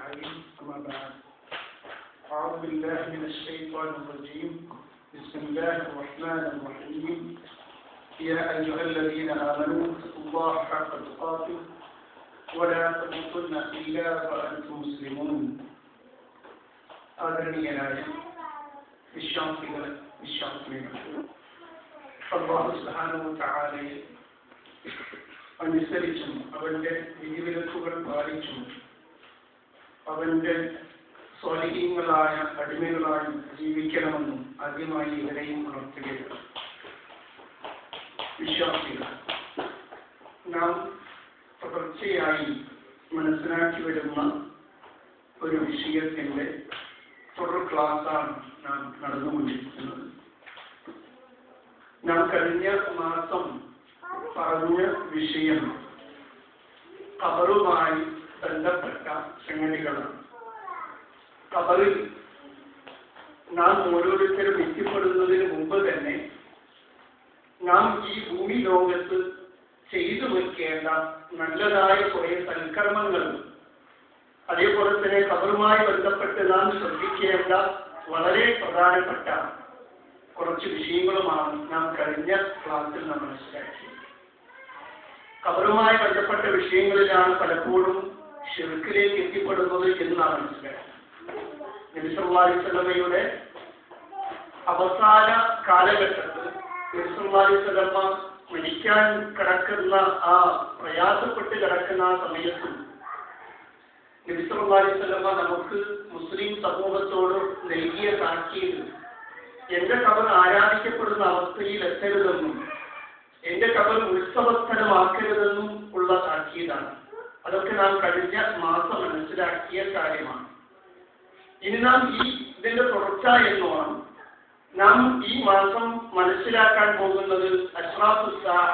العليم أما بعد أعوذ بالله من الشيطان الرجيم بسم الله الرحمن الرحيم يا أيها الذين آمنوا اتقوا الله حق تقاته ولا تموتن إلا وأنتم مسلمون ആദരണീയനായ വിശ്വാസികൾ വിശ്വാസികൾ അള്ളാഹു സുബ്ഹാനഹു തആലയെ അനുസരിച്ചും അവന്റെ വിധിവിലക്കുകൾ പാലിച്ചും അവന്റെ സ്വാലിഹീങ്ങളായ അടിമകളായി ജീവിക്കണമെന്നും ആദ്യമായി ഇവരെയും ഉണർത്തുകയാണ് വിശ്വാസികൾ നാം തുടർച്ചയായി മനസ്സിലാക്കി വരുന്ന ഒരു വിഷയത്തിന്റെ തുടർ ക്ലാസ്സാണ് നാം നടന്നുകൊണ്ടിരിക്കുന്നത് നാം കഴിഞ്ഞ മാസം പറഞ്ഞ വിഷയം കബറുമായി ബന്ധപ്പെട്ട സംഗതികളാണ് കബറിൽ നാം ഓരോരുത്തരും എത്തിപ്പെടുന്നതിന് മുമ്പ് തന്നെ നാം ഈ ഭൂമി ലോകത്ത് ചെയ്തു വെക്കേണ്ട നല്ലതായ കുറെ സൽക്കർമ്മങ്ങളും അതേപോലെ തന്നെ കബറുമായി ബന്ധപ്പെട്ട് നാം ശ്രദ്ധിക്കേണ്ട വളരെ പ്രധാനപ്പെട്ട കുറച്ച് വിഷയങ്ങളുമാണ് നാം കഴിഞ്ഞ ക്ലാസ്സിൽ നാം മനസ്സിലാക്കിയത് കബറുമായി ബന്ധപ്പെട്ട വിഷയങ്ങളിലാണ് പലപ്പോഴും ഷിർക്കിലേക്ക് എത്തിപ്പെടുന്നത് എന്ന് നാം മനസ്സിലാക്കി നബിസല്ലാസ്ലമയുടെ അവസാന കാലഘട്ടത്തിൽ നബിസല്ലാസ്ലമ മരിക്കാൻ കിടക്കുന്ന ആ പ്രയാസപ്പെട്ട് കിടക്കുന്ന ആ സമയത്തും നബിസല്ലാസ്ലമ നമുക്ക് മുസ്ലിം സമൂഹത്തോട് നൽകിയ താക്കീത് എന്റെ കബർ ആരാധിക്കപ്പെടുന്ന അവസ്ഥയിൽ എത്തരുതെന്നും എന്റെ കബർ ഉത്സവസ്ഥലമാക്കരുതെന്നും ഉള്ള താക്കീതാണ് അതൊക്കെ നാം കഴിഞ്ഞ മാസം മനസ്സിലാക്കിയ കാര്യമാണ് ഇനി നാം ഈ ഇതിന്റെ തുടർച്ച എന്നോണം നാം ഈ മാസം മനസ്സിലാക്കാൻ പോകുന്നത് അഷ്റാഫുസാഹ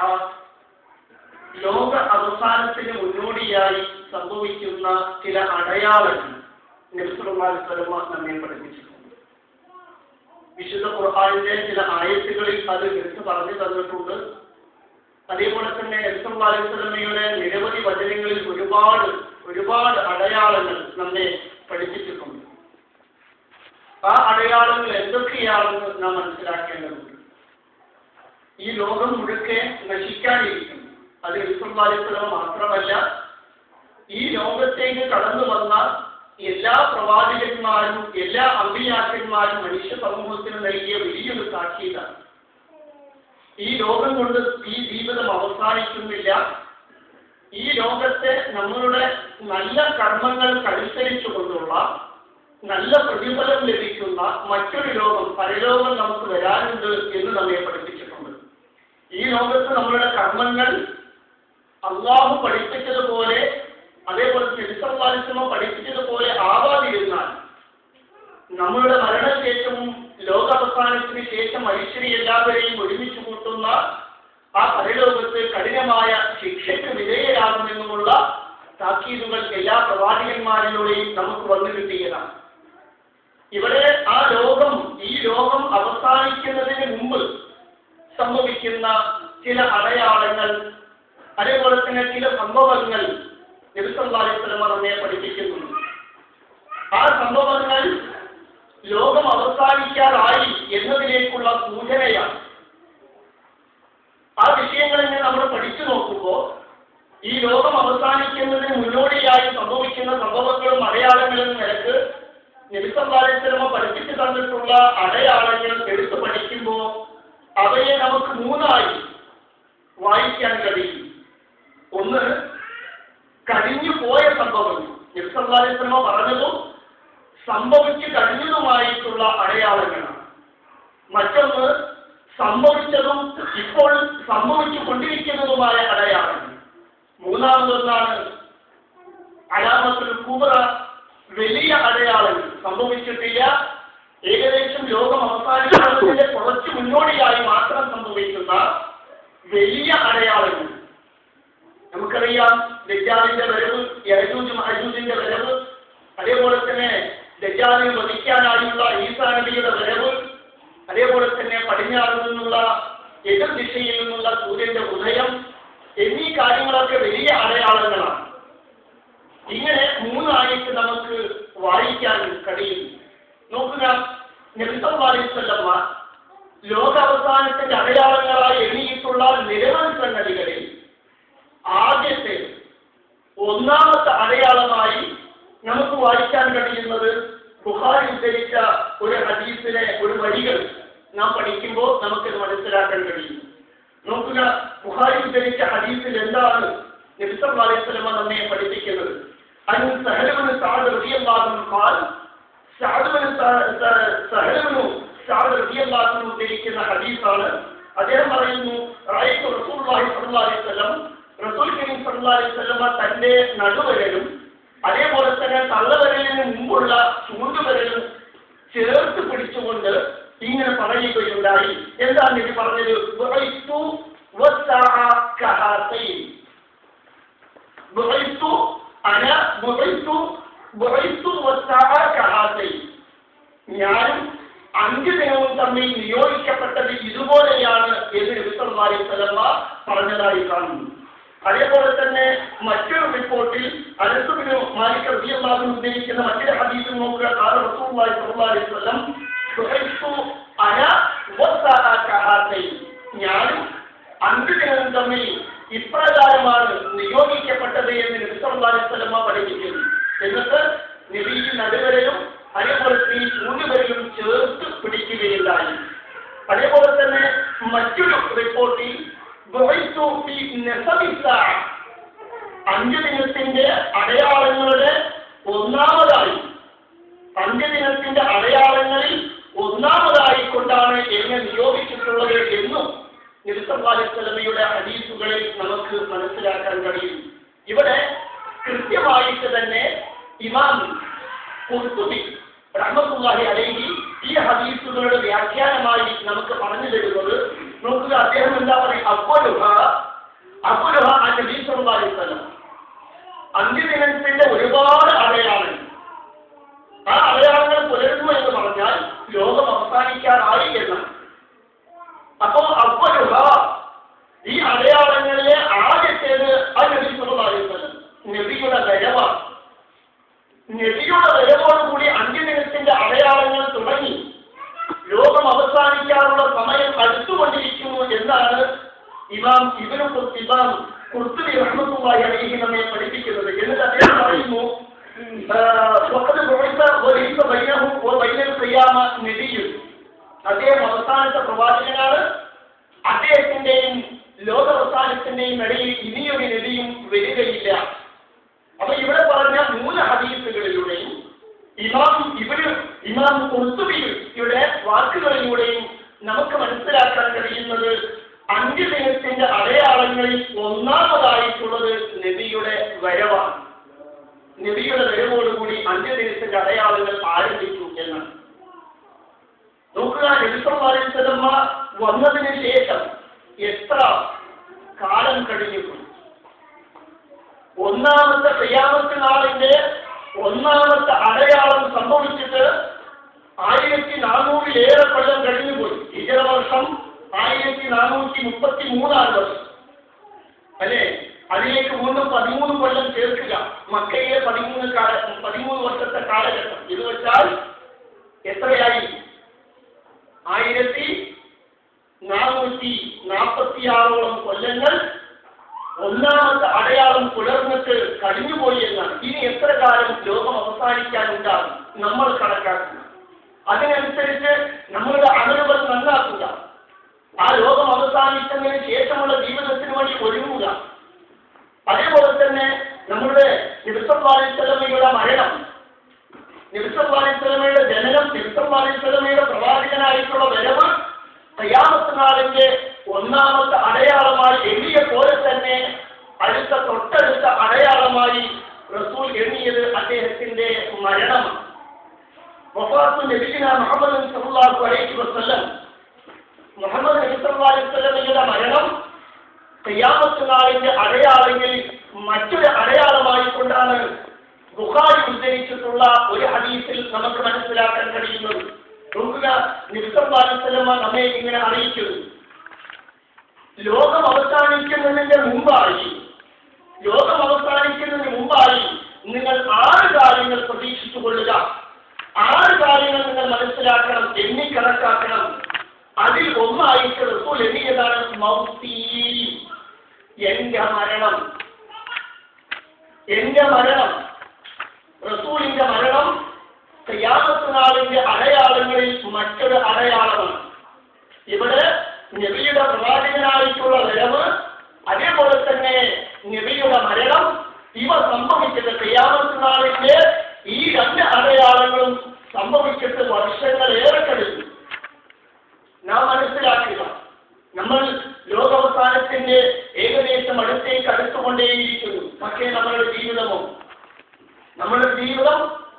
ലോക അവസാനത്തിന് മുന്നോടിയായി സംഭവിക്കുന്ന ചില അടയാളങ്ങൾ നബ്സുറുമാൽ സ്വലമ നമ്മെ പഠിപ്പിച്ചിട്ടുണ്ട് വിശുദ്ധ ഖുർആാനിന്റെ ചില ആയത്തുകളിൽ അത് എടുത്തു പറഞ്ഞു തന്നിട്ടുണ്ട് അതേപോലെ തന്നെ നബ്സുറുമാൽ സ്വലമയുടെ നിരവധി വചനങ്ങളിൽ ഒരുപാട് ഒരുപാട് അടയാളങ്ങൾ നമ്മെ പഠിപ്പിച്ചിട്ടുണ്ട് ആ അടയാളങ്ങൾ എന്തൊക്കെയാണെന്ന് നാം മനസ്സിലാക്കേണ്ടതുണ്ട് ഈ ലോകം മുഴുക്കെ നശിക്കാനിരിക്കുന്നു അത് ഇസ്ലാലിസ്ലം മാത്രമല്ല ഈ ലോകത്തേക്ക് കടന്നു വന്ന എല്ലാ പ്രവാചകന്മാരും എല്ലാ അമ്പിയാക്കന്മാരും മനുഷ്യ സമൂഹത്തിന് നൽകിയ വലിയൊരു സാക്ഷീതാണ് ഈ ലോകം കൊണ്ട് ഈ ജീവിതം അവസാനിക്കുന്നില്ല ഈ ലോകത്തെ നമ്മളുടെ നല്ല കർമ്മങ്ങൾക്കനുസരിച്ചുകൊണ്ടുള്ള നല്ല പ്രതിഫലം ലഭിക്കുന്ന മറ്റൊരു ലോകം പരലോകം നമുക്ക് വരാനുണ്ട് എന്ന് നമ്മെ പഠിപ്പിച്ചിട്ടുണ്ട് ഈ ലോകത്ത് നമ്മളുടെ കർമ്മങ്ങൾ അള്ളാഹു പഠിപ്പിച്ചതുപോലെ അതേപോലെ തിരുസംവാദിസമ പഠിപ്പിച്ചതുപോലെ ആവാതിരുന്നാൽ നമ്മളുടെ മരണശേഷവും ലോകാവസാനത്തിന് ശേഷം മനുഷ്യരെ എല്ലാവരെയും ഒരുമിച്ച് കൂട്ടുന്ന ആ പരലോകത്ത് കഠിനമായ ശിക്ഷയ്ക്ക് വിധേയരാകുമെന്നുമുള്ള താക്കീതുകൾ എല്ലാ പ്രവാചകന്മാരിലൂടെയും നമുക്ക് വന്നു കിട്ടിയതാണ് ഇവിടെ ആ ലോകം ഈ ലോകം അവസാനിക്കുന്നതിന് മുമ്പ് സംഭവിക്കുന്ന ചില അടയാളങ്ങൾ അതേപോലെ തന്നെ ചില സംഭവങ്ങൾ നബിസല്ലാസ്ലമ നമ്മെ പഠിപ്പിക്കുന്നുണ്ട് ആ സംഭവങ്ങൾ ലോകം അവസാനിക്കാറായി എന്നതിലേക്കുള്ള സൂചനയാണ് ആ വിഷയങ്ങളിൽ നമ്മൾ പഠിച്ചു നോക്കുമ്പോൾ ഈ ലോകം അവസാനിക്കുന്നതിന് മുന്നോടിയായി സംഭവിക്കുന്ന സംഭവങ്ങളും അടയാളങ്ങളും നിരക്ക് നബിസല്ലാസ്ലമ പഠിപ്പിച്ചു തന്നിട്ടുള്ള അടയാളങ്ങൾ എടുത്തു പഠിക്കുമ്പോൾ അവയെ നമുക്ക് മൂന്നായി വായിക്കാൻ കഴിയും ഒന്ന് കഴിഞ്ഞു പോയ സംഭവങ്ങൾ നബിസല്ലാസ്ലമ പറഞ്ഞതും സംഭവിച്ചു കഴിഞ്ഞതുമായിട്ടുള്ള അടയാളങ്ങളാണ് മറ്റൊന്ന് സംഭവിച്ചതും ഇപ്പോൾ സംഭവിച്ചു കൊണ്ടിരിക്കുന്നതുമായ അടയാളങ്ങൾ മൂന്നാമതൊന്നാണ് അലാമത്തിൽ കൂബറ വലിയ അടയാളങ്ങൾ സംഭവിച്ചിട്ടില്ല ഏകദേശം ലോകം അവസാനിക്കുന്നതിന്റെ കുറച്ച് മുന്നോടിയായി മാത്രം സംഭവിക്കുന്ന വലിയ അടയാളങ്ങൾ നമുക്കറിയാം ദജാലിന്റെ വരവ് യജൂജ് മഹജൂജിന്റെ വരവ് അതേപോലെ തന്നെ ദജാലിനെ വധിക്കാനായുള്ള ഈസാ നബിയുടെ വരവ് അതേപോലെ തന്നെ പടിഞ്ഞാറ് നിന്നുള്ള എതിർ ദിശയിൽ നിന്നുള്ള സൂര്യന്റെ ഉദയം എന്നീ കാര്യങ്ങളൊക്കെ വലിയ അടയാളങ്ങളാണ് ഇങ്ങനെ മൂന്നായിട്ട് നമുക്ക് വായിക്കാൻ കഴിയും നോക്കുക നബിസല്ലാസ്വല്ലമ്മ ലോകാവസാനത്തിന്റെ അടയാളങ്ങളായി എണ്ണിയിട്ടുള്ള നിരവധി സംഗതികളിൽ ആദ്യത്തെ ഒന്നാമത്തെ അടയാളമായി നമുക്ക് വായിക്കാൻ കഴിയുന്നത് ബുഹാരി ഉദ്ധരിച്ച ഒരു ഹദീസിലെ ഒരു വരികൾ നാം പഠിക്കുമ്പോൾ നമുക്കിത് മനസ്സിലാക്കാൻ കഴിയും നോക്കുക ബുഹാരി ഉദ്ധരിച്ച ഹദീസിൽ എന്താണ് നബിസം അലൈഹിസ്ലമ നമ്മെ പഠിപ്പിക്കുന്നത് അതിന് സഹലവന് സാദ് റബിയല്ലാഹും ഖാൽ സാദുവിന് സഹലവനു സാദ് റബിയല്ലാഹും ഉദ്ധരിക്കുന്ന ഹദീസാണ് അദ്ദേഹം പറയുന്നു റായിത്തു റസൂലുള്ളാഹി സ്വല്ലല്ലാഹു അലൈഹി വസല്ലം റസൂൽ കരീം സല്ലല്ലാഹു അലൈഹി വസല്ലമ തന്റെ നടുവരലും അതേപോലെ തന്നെ തള്ളവരലിന് മുമ്പുള്ള ചൂണ്ടുവരലും ചേർത്ത് പിടിച്ചുകൊണ്ട് ഇങ്ങനെ പറയുകയുണ്ടായി എന്താണ് ഇത് പറഞ്ഞത് ബുഇസ്തു വസ്സഅ കഹാതൈൻ. ബുഇസ്തു അന ബുഇസ്തു ബുഇസ്തു വസ്സഅ കഹാതൈൻ. ഞാനും അഞ്ച് ദിനവും തമ്മിൽ നിയോഗിക്കപ്പെട്ടത് ഇതുപോലെയാണ് എന്ന് നബി സല്ലല്ലാഹു അലൈഹി വസല്ലമ പറഞ്ഞതായി കാണുന്നു അതേപോലെ തന്നെ മറ്റൊരു റിപ്പോർട്ടിൽ അനസുബിന് മാലിക് റളിയല്ലാഹു ഉദ്ധരിക്കുന്ന മറ്റൊരു ഹദീസിൽ നോക്കുക ഖാല റസൂലുള്ളാഹി സ്വല്ലല്ലാഹു അലൈഹി വസല്ലം ബുഇസ്തു അന വസ്സഅ കഹാതൈൻ. ഞാനും അഞ്ച് ദിനവും തമ്മിൽ ഇപ്രകാരമാണ് നിയോഗിക്കപ്പെട്ടത് എന്ന് നബി സല്ലല്ലാഹു അലൈഹി വസല്ലമ പഠിപ്പിക്കുന്നു എന്നിട്ട് നബി നടുവരലും അതേപോലെ തന്നെ ഈ ചൂണ്ടുവരലും ചേർത്ത് പിടിക്കുകയുണ്ടായി അതേപോലെ തന്നെ മറ്റൊരു റിപ്പോർട്ടിൽ ബുഇസ്തു ഫീ നസബി സാഅ. അഞ്ച് ദിനത്തിന്റെ അടയാളങ്ങളുടെ ഒന്നാമതായി അഞ്ച് ദിനത്തിന്റെ അടയാളങ്ങളിൽ ഒന്നാമതായി കൊണ്ടാണ് എന്നെ നിയോഗിച്ചിട്ടുള്ളത് എന്നും നിരുസഭാലിസ്വലമയുടെ ഹദീസുകളിൽ നമുക്ക് മനസ്സിലാക്കാൻ കഴിയും ഇവിടെ കൃത്യമായിട്ട് തന്നെ ഇമാം കുർത്തുബി റഹ്മത്തുള്ളാഹി അലൈഹി ഈ ഹദീസുകളുടെ വ്യാഖ്യാനമായി നമുക്ക് പറഞ്ഞു തരുന്നത് നോക്കുക അദ്ദേഹം എന്താ പറയുക അബ്ബലുഹ അബ്ബലുഹ ആ നബി സല്ലല്ലാഹു അലൈഹി വസല്ലം അന്ത്യദിനത്തിന്റെ ഒരുപാട് അടയാളങ്ങൾ ആ അടയാളങ്ങൾ പുലരുന്നു എന്ന് പറഞ്ഞാൽ ലോകം അവസാനിക്കാറായി എന്നാണ് അപ്പോ അബ്ബലുഹ ഈ അടയാളങ്ങളിലെ ആദ്യത്തേത് ആ നബി സല്ലല്ലാഹു അലൈഹി വസല്ലം നബിയുടെ വരവാണ് നബിയുടെ വരവോടുകൂടി അന്ത്യദിനത്തിന്റെ അടയാളങ്ങൾ തുടങ്ങി ലോകം അവസാനിക്കാനുള്ള സമയം അടുത്തുകൊണ്ടിരിക്കുന്നു എന്നാണ് ഇമാം ഇബനു ഖുർ- ഇമാം കുർത്തുബി റഹ്മത്തുള്ളാഹി അലൈഹി നമ്മെ പഠിപ്പിക്കുന്നത് എന്നിട്ട് അദ്ദേഹം പറയുന്നു ആ, വഖദ് ബുഇസ വലൈസ ബൈനഹു വബൈനൽ ഖിയാമ നബിയ്യുൻ. അദ്ദേഹം അവസാനത്തെ പ്രവാചകനാണ് അദ്ദേഹത്തിന്റെയും ലോകാവസാനത്തിന്റെയും ഇടയിൽ ഇനിയൊരു നബിയും വരികയില്ല അപ്പൊ ഇവിടെ പറഞ്ഞ മൂന്ന് ഹദീസുകളിലൂടെയും ഇമാം ഇവര് ഇമാം കുർത്തുബിയുടെ വാക്കുകളിലൂടെയും നമുക്ക് മനസ്സിലാക്കാൻ കഴിയുന്നത് അന്ത്യദിനത്തിന്റെ അടയാളങ്ങളിൽ ഒന്നാമതായിട്ടുള്ളത് നബിയുടെ വരവാണ് നബിയുടെ വരവോടുകൂടി അന്ത്യദിനത്തിന്റെ അടയാളങ്ങൾ ആരംഭിച്ചു എന്നാണ് നോക്കുക നബിസ്വല്ലാസ്വലമ്മ വന്നതിന് ശേഷം എത്ര കാലം കഴിഞ്ഞിട്ടുണ്ട് ഒന്നാമത്തെ ക്രിയാമത്ത് നാളിന്റെ ഒന്നാമത്തെ അടയാളം സംഭവിച്ചിട്ട് ആയിരത്തി നാനൂറിലേറെ കൊല്ലം കഴിഞ്ഞുപോയി ഇതര വർഷം ആയിരത്തി നാനൂറ്റി മുപ്പത്തി മൂന്നാം വർഷം അല്ലേ അതിലേക്ക് വീണ്ടും പതിമൂന്ന് കൊല്ലം ചേർക്കുക മക്കയിലെ പതിമൂന്ന് കാല പതിമൂന്ന് വർഷത്തെ കാലഘട്ടം ഇത് വെച്ചാൽ എത്രയായി ആയിരത്തി നാനൂറ്റി നാൽപ്പത്തിയാറോളം കൊല്ലങ്ങൾ ഒന്നാമത്തെ അടയാളം പുലർന്നിട്ട് കഴിഞ്ഞുപോയി എന്നാണ് ഇനി എത്ര കാലം ലോകം അവസാനിക്കാനുണ്ടാകും നമ്മൾ കണക്കാക്കുക അതിനനുസരിച്ച് നമ്മളുടെ അമലുകൾ നന്നാക്കുക ആ ലോകം അവസാനിച്ചതിന് ശേഷമുള്ള ജീവിതത്തിന് വേണ്ടി ഒരുങ്ങുക അതേപോലെ തന്നെ നമ്മുടെ നിരുസംവാലിസ്വലമയുടെ മരണം നിരുസംവാലിസ്വലമയുടെ ജനനം നിരുസംവാലിസ്വലമയുടെ പ്രവാചകനായിട്ടുള്ള വരവ് കയ്യാമത്ത് നാളിന്റെ ഒന്നാമത്തെ അടയാളമായി എണ്ണിയ പോലെ തന്നെ അടുത്ത തൊട്ടടുത്ത അടയാളമായി റസൂൽ എണ്ണിയത് അദ്ദേഹത്തിന്റെ മരണമാണ് വഫാത്തു നബിന മുഹമ്മദ് സല്ലല്ലാഹു അലൈഹി വസല്ലം മുഹമ്മദ് നബി സല്ലല്ലാഹു അലൈഹി വസല്ലമയുടെ മരണം ഖിയാമത്ത് നാളിന്റെ അടയാളങ്ങളിൽ മറ്റൊരു അടയാളമായി കൊണ്ടാണ് ബുഖാരി ഉദ്ധരിച്ചിട്ടുള്ള ഒരു ഹദീസിൽ നമുക്ക് മനസ്സിലാക്കാൻ കഴിയുന്നത് നോക്കുക നിസ്സംബാലിസ്ലമ നമ്മെ ഇങ്ങനെ അറിയിക്കുന്നു ലോകം അവസാനിക്കുന്നതിന്റെ മുമ്പായി ലോകം അവസാനിക്കുന്നതിന് മുമ്പായി നിങ്ങൾ ആറ് കാര്യങ്ങൾ പ്രതീക്ഷിച്ചു കൊള്ളുക മരണം എന്റെ മരണം റസൂലിന്റെ മരണം ഖിയാമത്ത് നാളിന്റെ അടയാളങ്ങളിൽ മറ്റൊരു അടയാളമാണ് ഇവിടെ നബിയുടെ പ്രവാചകനായിട്ടുള്ള വരവ് അതേപോലെ തന്നെ നബിയുടെ മരണം ഇവ സംഭവിച്ചത് ഖിയാമത്ത് നാളിന്റെ ഈ രണ്ട് അടയാളങ്ങളും സംഭവിച്ചിട്ട് വർഷങ്ങളേറെ കഴിഞ്ഞു നാം മനസ്സിലാക്കുക നമ്മൾ ലോകാവസാനത്തിന്റെ ഏകദേശം അടുത്തേക്ക് അടുത്തുകൊണ്ടേയിരിക്കുന്നു പക്ഷേ നമ്മളുടെ ജീവിതമോ നമ്മുടെ ജീവിതം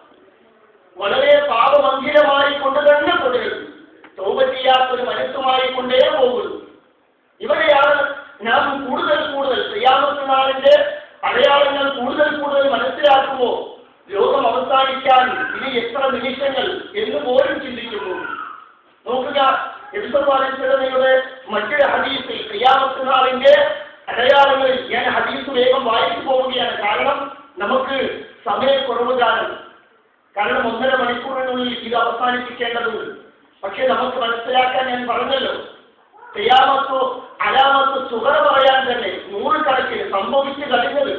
വളരെ പാപമന്ദിരമായി കൊണ്ട് തന്നെ തുടരുന്നു തോപ ചെയ്യാത്തൊരു മനസ്സുമായി കൊണ്ടേ പോകുന്നു ഇവിടെയാണ് നാം കൂടുതൽ കൂടുതൽ ചെയ്യാമത്ത് നാളിന്റെ അടയാളങ്ങൾ കൂടുതൽ കൂടുതൽ മനസ്സിലാക്കുമ്പോൾ ലോകം അവസാനിക്കാൻ ഇനി എത്ര നിമിഷങ്ങൾ എന്ന് പോലും ചിന്തിക്കുന്നു നോക്കുക എബ്സർവാലിയുടെ മറ്റൊരു ഹദീസിൽ ക്രിയാമത്ത് നാളിന്റെ അടയാളങ്ങളിൽ ഞാൻ ഹദീസ് വേഗം വായിച്ചു പോവുകയാണ് കാരണം നമുക്ക് സമയക്കുറവ് കാരണം കാരണം ഒന്നര മണിക്കൂറിനുള്ളിൽ ഇത് അവസാനിപ്പിക്കേണ്ടതുണ്ട് പക്ഷെ നമുക്ക് മനസ്സിലാക്കാൻ ഞാൻ പറഞ്ഞല്ലോ ക്രിയാമത്തോ അലാമത്തോ സുഖർ പറയാൻ തന്നെ നൂറുകണക്കിന് സംഭവിച്ചു കഴിഞ്ഞത്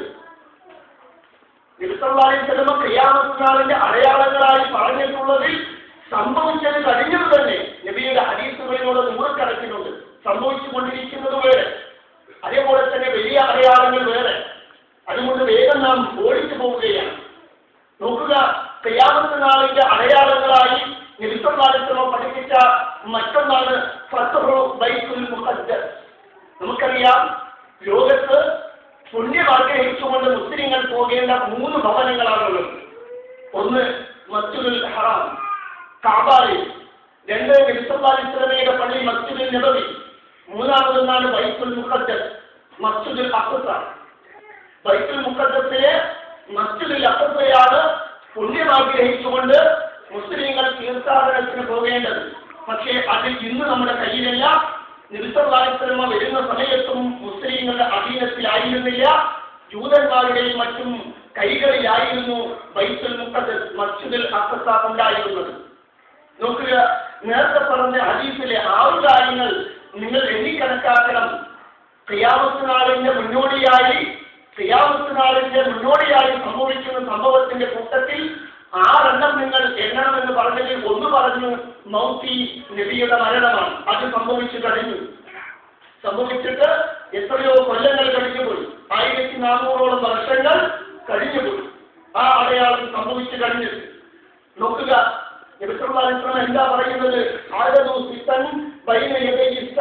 നിരുത്തവാദി ചെല്ലുമ്പോ ക്രിയാമത്തിനാളിന്റെ അടയാളങ്ങളായി പറഞ്ഞിട്ടുള്ളതിൽ സംഭവിച്ചത് കഴിഞ്ഞത് തന്നെ നബിയുടെ ഹദീസുകളിലുള്ള നൂറുകണക്കിനുണ്ട് സംഭവിച്ചു കൊണ്ടിരിക്കുന്നത് വേറെ അതേപോലെ തന്നെ വലിയ അടയാളങ്ങൾ വേറെ അതുകൊണ്ട് വേഗം നാം ഓടിച്ചു പോവുകയാണ് നോക്കുക ക്രിയാമത്ത് നാളിന്റെ അടയാളങ്ങളായി നിരുത്തവാദിത്വം പഠിപ്പിച്ച മറ്റൊന്നാണ് ഫത്തഹു ബൈത്തുൽ മുഖദ്ദസ് നമുക്കറിയാം ലോകത്ത് പുണ്യം ആഗ്രഹിച്ചുകൊണ്ട് മുസ്ലിങ്ങൾ പോകേണ്ട മൂന്ന് ഭവനങ്ങളാണുള്ളത് ഒന്ന് മസ്ജിദുൽ ഹറാം കാബാലി രണ്ട് നിരുത്തവാദിത്വമയുടെ പള്ളി മസ്ജിദുൽ നബവി മൂന്നാമതൊന്നാണ് ബൈത്തുൽ മുഖദ്ദസ് മസ്ജിദുൽ അഖസ ബൈത്തുൽ മുഖദ്ദസിലെ മസ്ജിദുൽ അഖസയാണ് പുണ്യം ആഗ്രഹിച്ചുകൊണ്ട് മുസ്ലിങ്ങൾ തീർത്ഥാടനത്തിന് പോകേണ്ടത് പക്ഷേ അത് ഇന്ന് നമ്മുടെ കയ്യിലല്ല നിരുത്തവാദിത്തമ വരുന്ന സമയത്തും മുസ്ലിങ്ങളുടെ അധീനത്തിലായിരുന്നില്ല ജൂതന്മാരുടെയും മറ്റും കൈകളിലായിരുന്നു ബൈത്തുൽ മുഖദ്ദസ് മസ്ജിദുൽ അഖസ ഉണ്ടായിരുന്നത് നോക്കുക നേരത്തെ പറഞ്ഞ ഹദീസിലെ ആറ് കാര്യങ്ങൾ നിങ്ങൾ എണ്ണിക്കണക്കാക്കണം ക്രിയാമത്ത് നാളിന്റെ മുന്നോടിയായി ക്രിയാമത്ത് നാളിന്റെ മുന്നോടിയായി സംഭവിക്കുന്ന സംഭവത്തിന്റെ കൂട്ടത്തിൽ ആറെണ്ണം നിങ്ങൾ എണ്ണണമെന്ന് പറഞ്ഞതിൽ ഒന്ന് പറഞ്ഞു മൗത്തി നബിയുടെ മരണമാണ് അത് സംഭവിച്ചു കഴിഞ്ഞു സംഭവിച്ചിട്ട് എത്രയോ കൊല്ലങ്ങൾ കഴിഞ്ഞുപോയി ആയിരത്തി നാനൂറോളം വർഷങ്ങൾ കഴിഞ്ഞുപോയി ആ അടയാളം സംഭവിച്ചു കഴിഞ്ഞു നോക്കുക നബിസ്വല്ലാസ്ലം എന്താ പറയുന്നത് ആരതു സിത്തൻ ബൈനയതയിസ്ത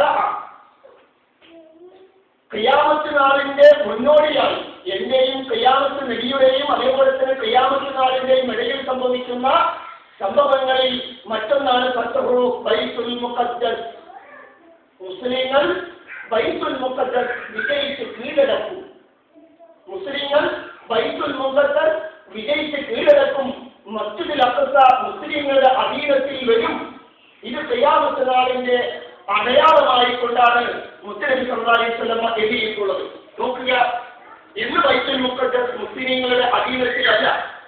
ക്രിയാമത്ത് നാളിന്റെ മുന്നോടിയായി എന്റെയും ക്രിയാമത്ത് നബിയുടെയും അതേപോലെ തന്നെ ക്രിയാമത്ത് നാളിന്റെയും ഇടയിൽ സംഭവിക്കുന്ന സംഭവങ്ങളിൽ മറ്റൊന്നാണ് ഫത്തഹു ബൈത്തുൽ മുഖദ്ദസ് മുസ്ലിങ്ങൾ ബൈത്തുൽ മുഖദ്ദസ് വിജയിച്ച് കീഴടക്കും മുസ്ലിങ്ങൾ ബൈത്തുൽ മുഖദ്ദസ് വിജയിച്ച് കീഴടക്കും മസ്ജിദിൽ അക്സ മുസ്ലിങ്ങളുടെ അധീനത്തിൽ വരും ഇത് ക്രിയാമത്ത് നാളിന്റെ അടയാളമായിക്കൊണ്ടാണ് മുസ്ലിം സമുദായത്തിലമ്മ എഴുതിയിട്ടുള്ളത് നോക്കുക ഇന്ന് ബൈത്തുൽ മുഖദ്ദസ് മുസ്ലിങ്ങളുടെ അധീനത്തിലല്ല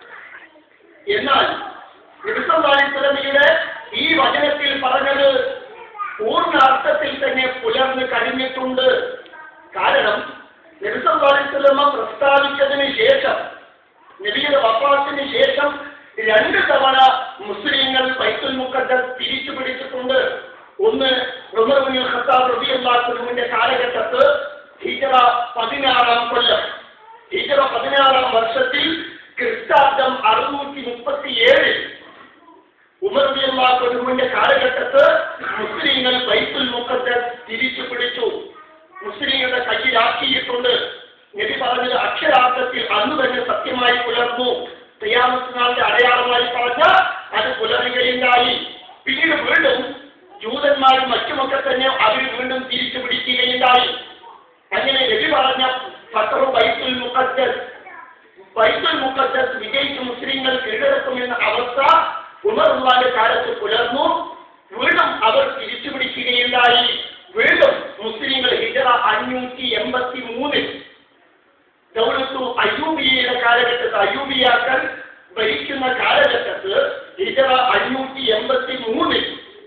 എന്നാൽ നബിസല്ലാസ്ലമിയുടെ ഈ വചനത്തിൽ പറഞ്ഞത് പൂർണ്ണ അർത്ഥത്തിൽ തന്നെ പുലർന്ന് കഴിഞ്ഞിട്ടുണ്ട് കാരണം നബിസല്ലാസ്ലമ പ്രസ്താവിച്ചതിന് ശേഷം നബിയുടെ വഫാത്തിന് ശേഷം രണ്ട് തവണ മുസ്ലിങ്ങൾ ബൈത്തുൽ മുഖദ്ദസ് തിരിച്ചു പിടിച്ചിട്ടുണ്ട് ഒന്ന് ഉമർബിൻ ഖത്താബ് റബിയുള്ളാഹുവിന്റെ കാലഘട്ടത്ത് ഹിജറ പതിനാറാം കൊല്ലം ഹിജറ പതിനാറാം വർഷത്തിൽ ക്രിസ്താബ്ദം അറുന്നൂറ്റി മുപ്പത്തിയേഴിൽ ഉമർ റബിയുള്ളാഹുവിന്റെ കാലഘട്ടത്ത് മുസ്ലിങ്ങൾ ബൈത്തുൽ മുഖദ്ദസ് തിരിച്ചു പിടിച്ചു മുസ്ലിങ്ങളുടെ കയ്യിലാക്കിയിട്ടുണ്ട് നബി പറഞ്ഞത് അക്ഷരാർത്ഥത്തിൽ അന്ന് തന്നെ സത്യമായി പുലർന്നു ക്രിയാമത്തിനാളിന്റെ അടയാളമായി പറഞ്ഞ അത് പുലരുകയുണ്ടായി പിന്നീട് വീണ്ടും ജൂതന്മാരും മറ്റുമൊക്കെ തന്നെ അവർ വീണ്ടും തിരിച്ചു പിടിക്കുകയുണ്ടായി അങ്ങനെ നബി പറഞ്ഞ ഫത്തഹു ബൈത്തുൽ മുഖദ്ദസ് ബൈത്തുൽ മുഖദ്ദസ് വിജയിച്ച് മുസ്ലിങ്ങൾ കീഴടക്കുമെന്ന അവസ്ഥ ഉമറുള്ളാന്റെ കാലത്ത് പുലർന്നു വീണ്ടും അവർ തിരിച്ചു പിടിക്കുകയുണ്ടായി വീണ്ടും മുസ്ലിങ്ങൾ ഹിജറ അഞ്ഞൂറ്റി എൺപത്തി മൂന്നിൽ ദൗലത്തു അയ്യൂബിയയുടെ കാലഘട്ടത്ത് അയ്യൂബിയാക്കൾ ഭരിക്കുന്ന കാലഘട്ടത്ത് ഹിജറ അഞ്ഞൂറ്റി എൺപത്തി മൂന്നിൽ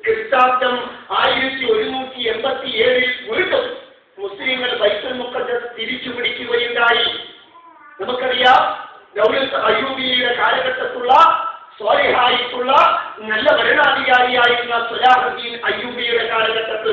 ക്രിസ്താബ്ദം ആയിരത്തി ഒരുന്നൂറ്റി എൺപത്തി ഏഴിൽ വീണ്ടും മുസ്ലിങ്ങൾ ബൈത്തുൽ മുഖദ്ദസ് തിരിച്ചു പിടിക്കുകയുണ്ടായി നമുക്കറിയാം ദൗലത്ത് അയ്യൂബിയുടെ കാലഘട്ടത്തുള്ള സ്വാലിഹായിട്ടുള്ള നല്ല ഭരണാധികാരിയായിരുന്ന സുലാഹുദ്ദീൻ അയ്യൂബിയുടെ കാലഘട്ടത്ത്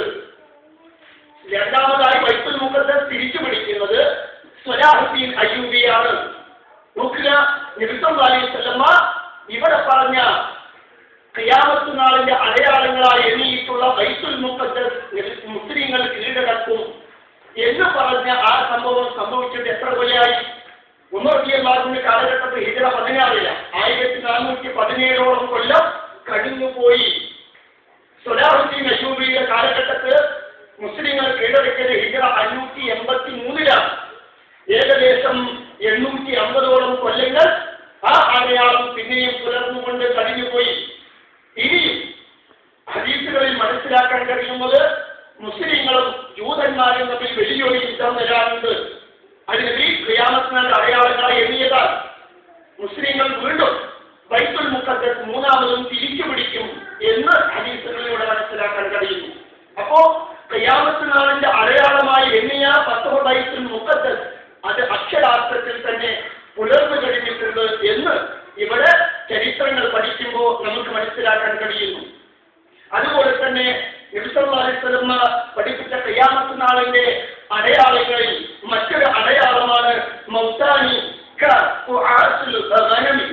രണ്ടാമതായി ബൈത്തുൽ മുഖദ്ദസ് തിരിച്ചു പിടിക്കുന്നത് സ്വലാഹുദ്ദീൻ അയ്യൂബിയാണ് നോക്കുക നബിസം അലൈഹി സ്വലമ്മ ഇവിടെ പറഞ്ഞ ഖിയാമത്ത് നാളിന്റെ അടയാളങ്ങളായി എണ്ണിയിട്ടുള്ള ബൈത്തുൽ മുഖദ്ദസ് നബി- മുസ്ലിങ്ങൾ കീഴടക്കും എന്ന് പറഞ്ഞ ആ സംഭവം സംഭവിച്ചിട്ട് എത്ര കൊല്ലമായി ഉമർ ബി അള്ളാഹുവിന്റെ കാലഘട്ടത്തിൽ ഹിജറ പതിനാറില്ല ആയിരത്തി നാനൂറ്റി പതിനേഴോളം കൊല്ലം കഴിഞ്ഞുപോയി സൊലാഹുദ്ദീൻ അയ്യൂബിയുടെ കാലഘട്ടത്തിൽ മുസ്ലിങ്ങൾ കീഴടക്കിയത് ഹിജറ അഞ്ഞൂറ്റി എൺപത്തി മൂന്നിലാണ് ഏകദേശം എണ്ണൂറ്റി അമ്പതോളം കൊല്ലങ്ങൾ ആ അടയാളം പിന്നെയും പുലർന്നുകൊണ്ട് കഴിഞ്ഞുപോയി ഇനിയും ഹദീസുകളിൽ മനസ്സിലാക്കാൻ കഴിയുന്നത് മുസ്ലിങ്ങളും ജൂതന്മാരും തമ്മിൽ വലിയൊരു യുദ്ധം വരാറുണ്ട് അതിന് ക്രിയാമത്തിനുള്ള അടയാളങ്ങളായി എണ്ണിയതാണ് മുസ്ലിങ്ങൾ വീണ്ടും ബൈത്തുൽ മുഖദ്ദസ് മൂന്നാമതും തിരിച്ചു പിടിക്കും എന്ന് ഹദീസുകളിലൂടെ മനസ്സിലാക്കാൻ കഴിയുന്നു അപ്പോ കയ്യാമത്തിനാളിന്റെ അടയാളമായി എണ്ണിയ പത്തോ ബൈത്തുൽ മുഖദ്ദസ് അത് അക്ഷരാർത്ഥത്തിൽ തന്നെ പുലർന്നു കഴിഞ്ഞിട്ടുണ്ട് എന്ന് ഇവിടെ ചരിത്രങ്ങൾ പഠിക്കുമ്പോൾ നമുക്ക് മനസ്സിലാക്കാൻ കഴിയുന്നു അതുപോലെ തന്നെ നബിസല്ലാസ്ലമ പഠിപ്പിച്ച കയ്യാമത്ത് നാളിന്റെ അടയാളങ്ങളിൽ മറ്റൊരു അടയാളമാണ് മൗത്താനി ക ഖുആസുൽ ഗനമി.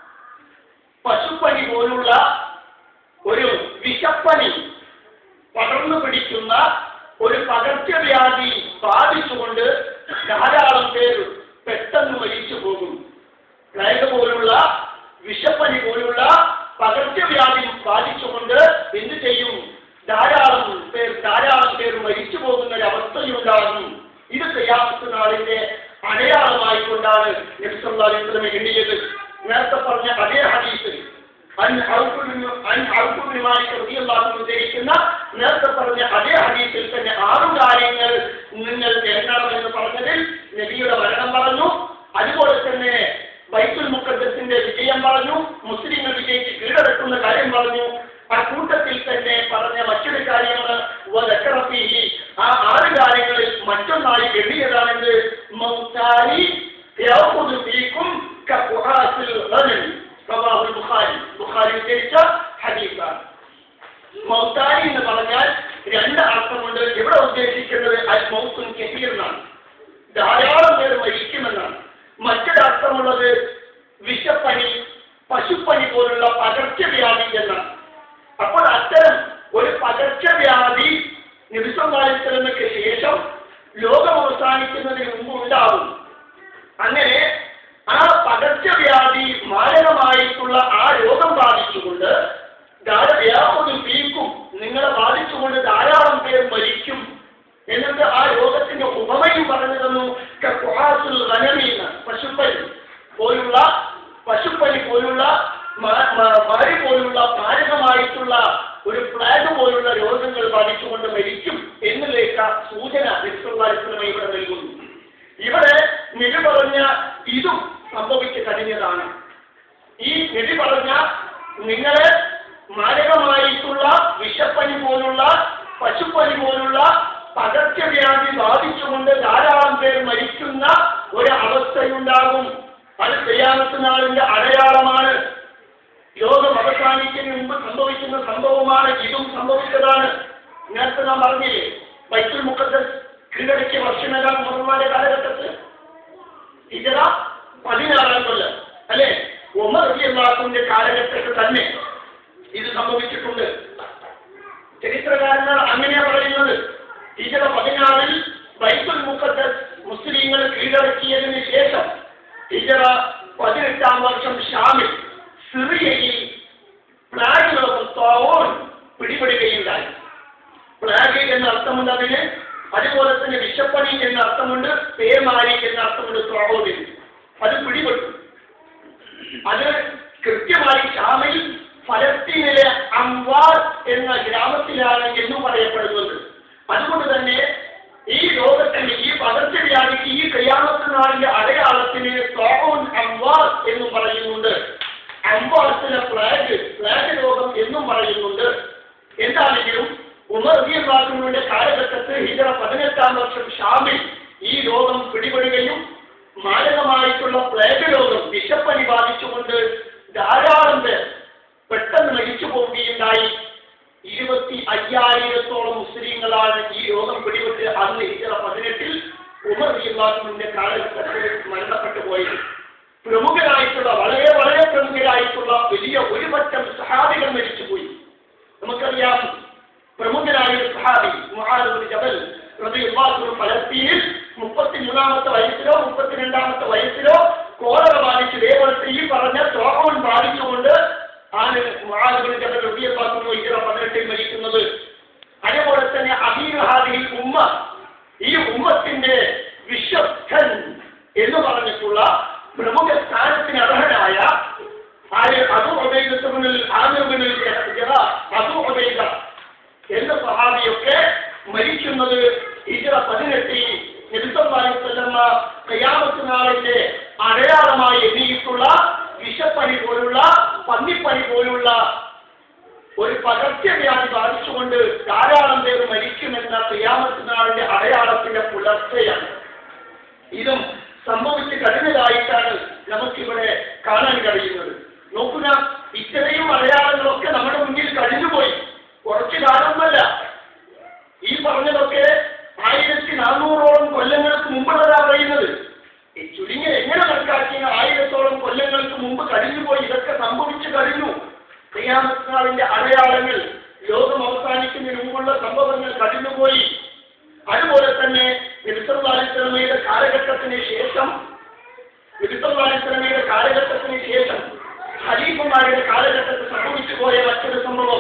പശുപ്പനി പോലുള്ള ഒരു വിഷപ്പനി പടർന്നു പിടിക്കുന്ന ഒരു പകർച്ചവ്യാധി ബാധിച്ചുകൊണ്ട് ധാരാളം പേർ പെട്ടെന്ന് മരിച്ചു പോകും പ്ലേഗ് പോലുള്ള വിഷപ്പനി പോലുള്ള പകർച്ചവ്യാധി ബാധിച്ചുകൊണ്ട് എന്ത് ചെയ്യും ധാരാളം പേർ ധാരാളം പേർ മരിച്ചു പോകുന്ന ഒരു അവസ്ഥയുണ്ടാകും ഇത് ചെയ്യാത്ത നാളിന്റെ അടയാളമായിക്കൊണ്ടാണ് നബിസ്വല്ലാസ്ലമെ എണ്ണിയത് നേരത്തെ പറഞ്ഞ അതേ ഹദീസിൽ അൻ ഔഫുബിന് അൻ ഔഫുബിന് മാലിക് റളിയല്ലാഹു ഉദ്ധരിക്കുന്ന നേരത്തെ പറഞ്ഞ അതേ ഹദീസിൽ തന്നെ ആറു കാര്യങ്ങൾ നിങ്ങൾ എണ്ണണമെന്ന് പറഞ്ഞതിൽ നബിയുടെ മരണം പറഞ്ഞു അതുപോലെ തന്നെ ബൈത്തുൽ മുഖദ്ദസിന്റെ വിജയം പറഞ്ഞു മുസ്ലിങ്ങൾ വിജയിച്ച് കീഴടക്കുന്ന കാര്യം പറഞ്ഞു ആ കൂട്ടത്തിൽ തന്നെ പറഞ്ഞ മറ്റൊരു കാര്യമാണ് വദക്കറഫീഹി. ആ ആറ് കാര്യങ്ങളിൽ മറ്റൊന്നായി എണ്ണിയതാണെന്ന് മൗതാനി യഅഖുദു ഫീകും കഖുആസിൽ ഗനമി. റവാഹുൽ ബുഖാരി ബുഖാരി ഉദ്ധരിച്ച ഹദീസാണ് മൗതാനി എന്ന് പറഞ്ഞാൽ രണ്ട് അർത്ഥമുണ്ട് ഇവിടെ ഉദ്ദേശിക്കുന്നത് അൽ മൗത്തുൻ കെഫീർ എന്നാണ് ധാരാളം പേർ മരിക്കുമെന്നാണ് മറ്റൊരർത്ഥമുള്ളത് വിഷപ്പനി പശുപ്പനി പോലുള്ള പകർച്ചവ്യാധി എന്നാണ് അപ്പോൾ അത്തരം ഒരു പകർച്ചവ്യാധി നിമിഷമാലിത്തലമയ്ക്ക് ശേഷം ലോകം അവസാനിക്കുന്നതിന് മുമ്പ് ഉണ്ടാവും അങ്ങനെ ആ പകർച്ചവ്യാധി മാരകമായിട്ടുള്ള ആ രോഗം ബാധിച്ചുകൊണ്ട് ധാരാളം പീക്കും നിങ്ങളെ ബാധിച്ചുകൊണ്ട് ധാരാളം പേർ മരിക്കും എന്നിട്ട് ആ രോഗത്തിന്റെ ഉപമയും പറഞ്ഞു തന്നു കഖുആസുൽ ഗനമി എന്ന് പശുപ്പനി പോലുള്ള പശുപ്പനി പോലുള്ള മ- മ- മാരി പോലുള്ള മാരകമായിട്ടുള്ള ഒരു പ്ലാഗ് പോലുള്ള രോഗങ്ങൾ ബാധിച്ചുകൊണ്ട് മരിക്കും എന്നുള്ള സൂചന നിസ്വല്ലാസ്ലമ ഇവിടെ നൽകുന്നു ഇവിടെ നിധി പറഞ്ഞ ഇതും സംഭവിച്ചു കഴിഞ്ഞതാണ് ഈ നിധി പറഞ്ഞ നിങ്ങളെ മാരകമായിട്ടുള്ള വിഷപ്പനി പോലുള്ള പശുപ്പനി പോലുള്ള പകർച്ചവ്യാധി ബാധിച്ചുകൊണ്ട് ധാരാളം പേർ മരിക്കുന്ന ഒരു അവസ്ഥയുണ്ടാകും അത് ചെയ്യാമത്ത് നാളിന്റെ അടയാളമാണ് ലോകം അവസാനിക്കുന്നതിന് മുമ്പ് സംഭവിക്കുന്ന സംഭവമാണ് ഇതും സംഭവിച്ചതാണ് നേരത്തെ നാം പറഞ്ഞില്ലേ ബൈത്തുൽ മുഖദ്ദസ് കീഴടക്കിയ വർഷമേതാ മുഹമ്മദ് കാലഘട്ടത്തിൽ ഇതര പതിനാറാം കൊല്ലം അല്ലെ ഉമർ അള്ളാഹുവിന്റെ കാലഘട്ടത്തിൽ തന്നെ ഇത് സംഭവിച്ചിട്ടുണ്ട് ചരിത്രകാരന്മാർ അങ്ങനെയാ പറയുന്നത് ഇതര പതിനാറിൽ ബൈത്തുൽ മുഖദ്ദസ് മുസ്ലിങ്ങൾ കീഴടക്കിയതിന് ശേഷം ഇതര പതിനെട്ടാം വർഷം ഷാമിൽ സിറിയയിൽ പ്ലാഗ് രോഗം തോൺ പിടിപെടുകയുണ്ടായി പ്ലാഗ് എന്ന അർത്ഥമുണ്ട് അതിന് അതുപോലെ തന്നെ വിഷപ്പണി എന്ന അർത്ഥമുണ്ട് പേമാരി എന്ന അർത്ഥമുണ്ട് ത്രോവിന് അത് പിടിപെട്ടു അത് കൃത്യമായി ഷാമിൽ ഫലസ്തീനിലെ അംവാർ എന്ന ഗ്രാമത്തിലാണ് എന്നും പറയപ്പെടുന്നത് അതുകൊണ്ട് തന്നെ ഈ ലോകത്തിന്റെ ഈ പകർച്ചവ്യാധിക്ക് ഈ കയ്യാമത്ത് നാളിന്റെ അടയാളത്തിന് തോൺ അംവാർ എന്നും പറയുന്നുണ്ട് അംവാർത്തിലെ പ്ലാഗ് പ്ലാഗ് രോഗം എന്നും പറയുന്നുണ്ട് എന്താണെങ്കിലും ഉമർ റബിയുടെ കാലഘട്ടത്തിൽ ഹിജറ പതിനെട്ടാം വർഷം ഷാമിൽ ഈ രോഗം പിടിപെടുകയും മാരകമായിട്ടുള്ള പ്ലേഗ് രോഗം വിഷപ്പനി ബാധിച്ചുകൊണ്ട് ധാരാളം പേർ പെട്ടെന്ന് മരിച്ചു പോവുകയുണ്ടായി ഇരുപത്തി അയ്യായിരത്തോളം മുസ്ലിങ്ങളാണ് ഈ രോഗം പിടിപെട്ട് അന്ന് ഹിജറ പതിനെട്ടിൽ ഉമർ ഇള്ളാഹുവിന്റെ കാലഘട്ടത്തിൽ മരണപ്പെട്ടു പോയത് പ്രമുഖരായിട്ടുള്ള വളരെ വളരെ പ്രമുഖരായിട്ടുള്ള വലിയ ഒരു പറ്റം സഹാബികൾ മരിച്ചുപോയി നമുക്കറിയാം പ്രമുഖനായ ഒരു സഹാബി മുഹാദ് ജബൽ റബിയുള്ളാഹു ഫലസ്തീനിൽ മുപ്പത്തിമൂന്നാമത്തെ വയസ്സിലോ മുപ്പത്തിരണ്ടാമത്തെ വയസ്സിലോ കോളറ ബാധിച്ച് ഇതേപോലത്തെ ഈ പറഞ്ഞ രോഗം ബാധിച്ചുകൊണ്ട് ആണ് മുഹാദ് ജബൽ റബിയുള്ളാഹു ഇതര പതിനെട്ടിൽ മരിക്കുന്നത് അതേപോലെ തന്നെ അബീഹാദിൽ ഉമ്മ ഈ ഉമ്മത്തിന്റെ വിശ്വസ്തൻ എന്ന് പറഞ്ഞിട്ടുള്ള പ്രമുഖ സ്ഥാനത്തിന് അർഹനായ ആര് അബു ഉബൈദത്തുബിനിൽ ആമിറുബിനിൽ ജറ അബു ഉബൈദ എന്ന സഹാബിയൊക്കെ മരിക്കുന്നത് ഇതര പതിനെട്ടിൽ നബിസല്ലാസ്വല്ലമ്മ കയ്യാമത്ത് നാളിന്റെ അടയാളമായി എണ്ണിയിട്ടുള്ള വിഷപ്പനി പോലുള്ള പന്നിപ്പനി പോലുള്ള ഒരു പകർച്ചവ്യാധി ബാധിച്ചുകൊണ്ട് ധാരാളം പേർ മരിക്കുമെന്ന ക്രിയാമത്ത് നാളിന്റെ അടയാളത്തിന്റെ പുലർച്ചയാണ് ഇതും സംഭവിച്ച് കഴിഞ്ഞതായിട്ടാണ് നമുക്കിവിടെ കാണാൻ കഴിയുന്നത് നോക്കുക ഇത്രയും അടയാളങ്ങളൊക്കെ നമ്മുടെ മുന്നിൽ കഴിഞ്ഞുപോയി കുറച്ചു കാലമൊന്നല്ല ഈ പറഞ്ഞതൊക്കെ ആയിരത്തി നാനൂറോളം കൊല്ലങ്ങൾക്ക് മുമ്പുള്ളതാ പറയുന്നത് ഈ ചുരുങ്ങിയ എങ്ങനെ കണക്കാക്കിയ ആയിരത്തോളം കൊല്ലങ്ങൾക്ക് മുമ്പ് കഴിഞ്ഞുപോയി ഇതൊക്കെ സംഭവിച്ചു കഴിഞ്ഞു ക്രിയാമത്തിനാളിന്റെ അടയാളങ്ങൾ ലോകം അവസാനിക്കുന്നതിന് മുമ്പുള്ള സംഭവങ്ങൾ കഴിഞ്ഞുപോയി അതുപോലെ തന്നെ വിരുദ്ധവാലിശ്രമയുടെ കാലഘട്ടത്തിന് ശേഷം വിരുദ്ധവാലിശ്രമയുടെ കാലഘട്ടത്തിന് ശേഷം ഖലീഫുമാരുടെ കാലഘട്ടത്തിൽ സംഭവിച്ചു പോയ മറ്റൊരു സംഭവം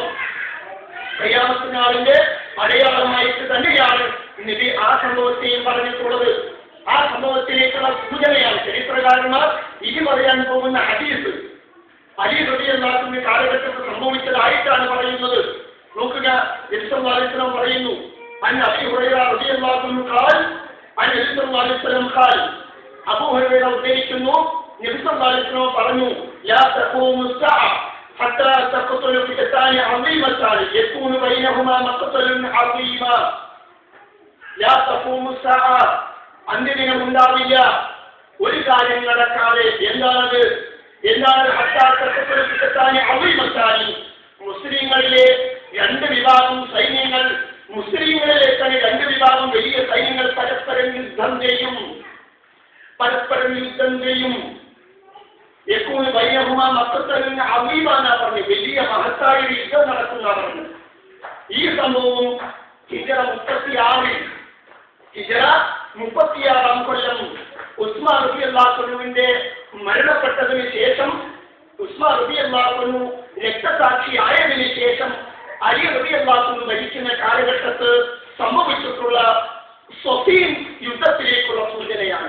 കയ്യാമത്തിനാളിന്റെ അടയാളമായിട്ട് തന്നെയാണ് നബി ആ സംഭവത്തെയും പറഞ്ഞിട്ടുള്ളത് ആ സംഭവത്തിലേക്കുള്ള സൂചനയാണ് ചരിത്രകാരന്മാർ ഇനി പറയാൻ പോകുന്ന ഹദീസ് അലി റബിയല്ലാത്തിന്റെ കാലഘട്ടത്തിൽ സംഭവിച്ചതായിട്ടാണ് പറയുന്നത് നോക്കുക എലിസല്ലാസ്ലം പറയുന്നു അൻ അബി ഹുറൈറ റബിയല്ലാഹു ഖാൽ അൻ എലിസല്ലാസ്ലം ഖാൽ അബൂ ഹുറൈറ ഉദ്ധരിക്കുന്നു നബിസല്ലാസ്ലം പറഞ്ഞു ലാ തഖൂമു സഅ حتى تقتل فئتان عظيمتان يكون بينهما مقتل عظيما لا تقوم الساعة അന്ത്യദിനം ഉണ്ടാവില്ല ഒരു കാര്യം നടക്കാതെ എന്താണത് എന്താണ് ഹത്താനി അവിമത്താനി മുസ്ലിങ്ങളിലെ രണ്ട് വിഭാഗം സൈന്യങ്ങൾ മുസ്ലിങ്ങളിലെ തന്നെ രണ്ട് വിഭാഗം വലിയ സൈന്യങ്ങൾ പരസ്പരം യുദ്ധം ചെയ്യും പരസ്പരം യുദ്ധം ചെയ്യും എപ്പോഴും ബൈനഹുമ മക്കത്തലിന് അവീമാനാ പറഞ്ഞു വലിയ മഹത്തായ ഒരു യുദ്ധം നടക്കുന്ന പറഞ്ഞു ഈ സംഭവവും ഹിജറ മുപ്പത്തിയാറിൽ ഹിജറ മുപ്പത്തിയാറാം കൊല്ലം ഉസ്മാൻ റബി അള്ളാഹുനുവിന്റെ മരണപ്പെട്ടതിന് ശേഷം ഉസ്മാൻ റബി അള്ളാഹുനു രക്തസാക്ഷിയായതിനു ശേഷം അലി റബി അള്ളാഹുനു മരിക്കുന്ന കാലഘട്ടത്ത് സംഭവിച്ചിട്ടുള്ള സ്വഫീൻ യുദ്ധത്തിലേക്കുള്ള സൂചനയാണ്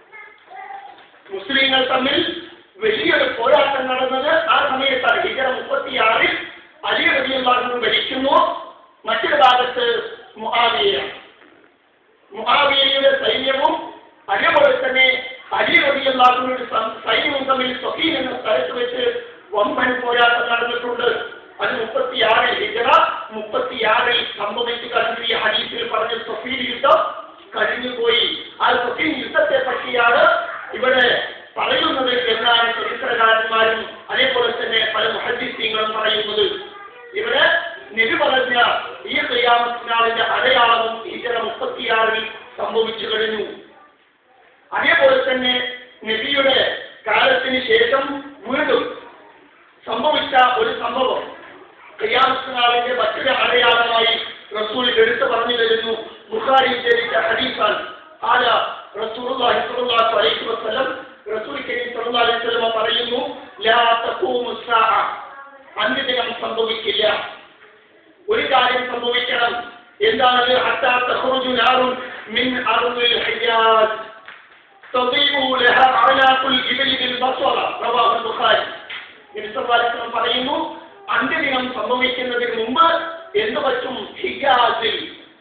മുസ്ലിങ്ങൾ തമ്മിൽ വലിയൊരു പോരാട്ടം നടന്നത് ആ സമയത്താണ് ഹിജറ മുപ്പത്തിയാറിൽ അലി റബി അള്ളാഹുനു മരിക്കുന്നു മറ്റൊരു ഭാഗത്ത് മുആവിയയാണ് മുഹാവിയയുടെ സൈന്യവും അതേപോലെ തന്നെ അലി റബിയല്ലാഹുവിന്റെ സൈന്യവും തമ്മിൽ സൊഹീൻ എന്ന സ്ഥലത്ത് വെച്ച് വമ്പൻ പോരാട്ടം നടന്നിട്ടുണ്ട് അത് മുപ്പത്തിയാറിൽ ഹിജറ മുപ്പത്തിയാറിൽ സംഭവിച്ചു കഴിഞ്ഞു ഈ ഹദീസിൽ പറഞ്ഞ സൊഫീൻ യുദ്ധം കഴിഞ്ഞുപോയി ആ സൊഫീൻ യുദ്ധത്തെ പറ്റിയാണ് ഇവിടെ പറയുന്നത് എന്നാണ് ചരിത്രകാരന്മാരും അതേപോലെ തന്നെ പല മുഹദ്ദീസീങ്ങളും പറയുന്നത് ഇവിടെ നബി പറഞ്ഞ ഈ ക്രിയാമത്തിനാളിന്റെ അടയാളവും ഹിജറ മുപ്പത്തിയാറിൽ സംഭവിച്ചു കഴിഞ്ഞു അതേപോലെ തന്നെ നബിയുടെ കാലത്തിന് ശേഷം വീണ്ടും സംഭവിച്ച ഒരു സംഭവം ക്രിയാമത്തിനാളിന്റെ മറ്റൊരു അടയാളമായി റസൂൽ എടുത്തു പറഞ്ഞു തരുന്നു ബുഖാരി ഉദ്ധരിച്ച ഹദീസാൻ ആല റസൂലുള്ളാഹി സ്വല്ലല്ലാഹു അലൈഹി വസല്ലം റസൂൽ കരീം സ്വല്ലല്ലാഹു അലൈഹി വസല്ലം പറയുന്നു ലാ തഖൂമു സ്സാഅ അന്ത്യദിനം സംഭവിക്കില്ല ഒരു കാര്യം സംഭവിക്കണം എന്താണ് ഹത്താ തഖ്റുജു നാറുൻ മിൻ അർദിൽ ഹിജാസ് തദീബു ലഹ അഅലാഖുൽ ഇബ്ലി ബിൽ ബസറ റവാഹു ബുഖാരി നബി സല്ലല്ലാഹു അലൈഹി വസല്ലം പറയുന്നു അന്ത്യദിനം സംഭവിക്കുന്നതിന് മുമ്പ് എന്ത് പറ്റും ഹിജാസിൽ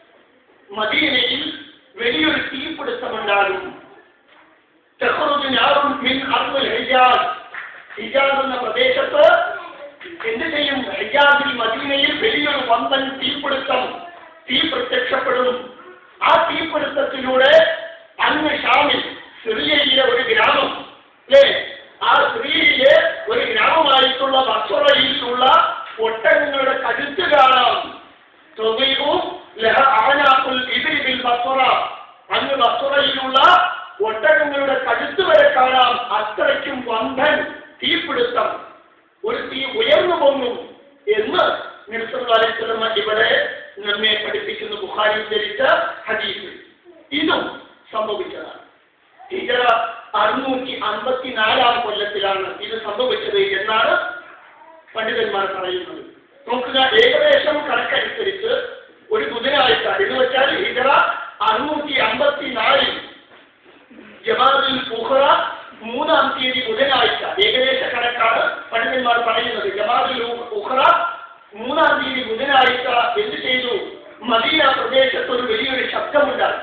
മദീനയിൽ വലിയൊരു തീപിടുത്തമുണ്ടാകും തഖ്റുജു നാറുൻ മിൻ അർദിൽ ഹിജാസ് ഹിജാസ് എന്ന പ്രദേശത്ത് എന്ത് ചെയ്യും ഹജാബിൽ മദീനയിൽ വലിയൊരു വമ്പൻ തീപിടുത്തം തീ പ്രത്യക്ഷപ്പെടും ആ തീപിടുത്തത്തിലൂടെ അന്ന് ഷാമിൽ സിറിയയിലെ ഒരു ഗ്രാമം അല്ലേ ആ സിറിയയിലെ ഒരു ഗ്രാമമായിട്ടുള്ള ബസ്വറയിലുള്ള ഒട്ടകങ്ങളുടെ കഴുത്ത് കാണാം തൊഴിലും ലഹ ആനാക്കുൽ ഇതിരിൽ ബസ്വറ അന്ന് ബസ്വറയിലുള്ള ഒട്ടകങ്ങളുടെ കഴുത്ത് വരെ കാണാം അത്രയ്ക്കും വന്ധൻ തീപിടുത്തം ഒരു തീ ഉയർന്നു പൊങ്ങും എന്ന് നിർത്തലാലിസ്ലമ ഇവിടെ നമ്മെ പഠിപ്പിക്കുന്ന ബുഹാരി ധരിച്ച ഹദീസ് ഇതും സംഭവിച്ചതാണ് ഹിജറ അറുന്നൂറ്റി അമ്പത്തിനാലാം കൊല്ലത്തിലാണ് ഇത് സംഭവിച്ചത് എന്നാണ് പണ്ഡിതന്മാർ പറയുന്നത് നോക്കുക ഏകദേശം കണക്കനുസരിച്ച് ഒരു ബുധനാഴ്ച എന്ന് വെച്ചാൽ ഹിജറ അറുന്നൂറ്റി അമ്പത്തിനാലിൽ ജമാഅത്തുൽ ഉഖറ മൂന്നാം തീയതി ബുധനാഴ്ച ഏകദേശ കണക്കാണ് പണ്ഡിതന്മാർ പറയുന്നത് ജമാഅത്തുൽ ഉഖറ മൂന്നാം തീയതി ബുധനാഴ്ച എന്ത് ചെയ്തു മദീന പ്രദേശത്ത് ഒരു വലിയൊരു ശബ്ദമുണ്ടായി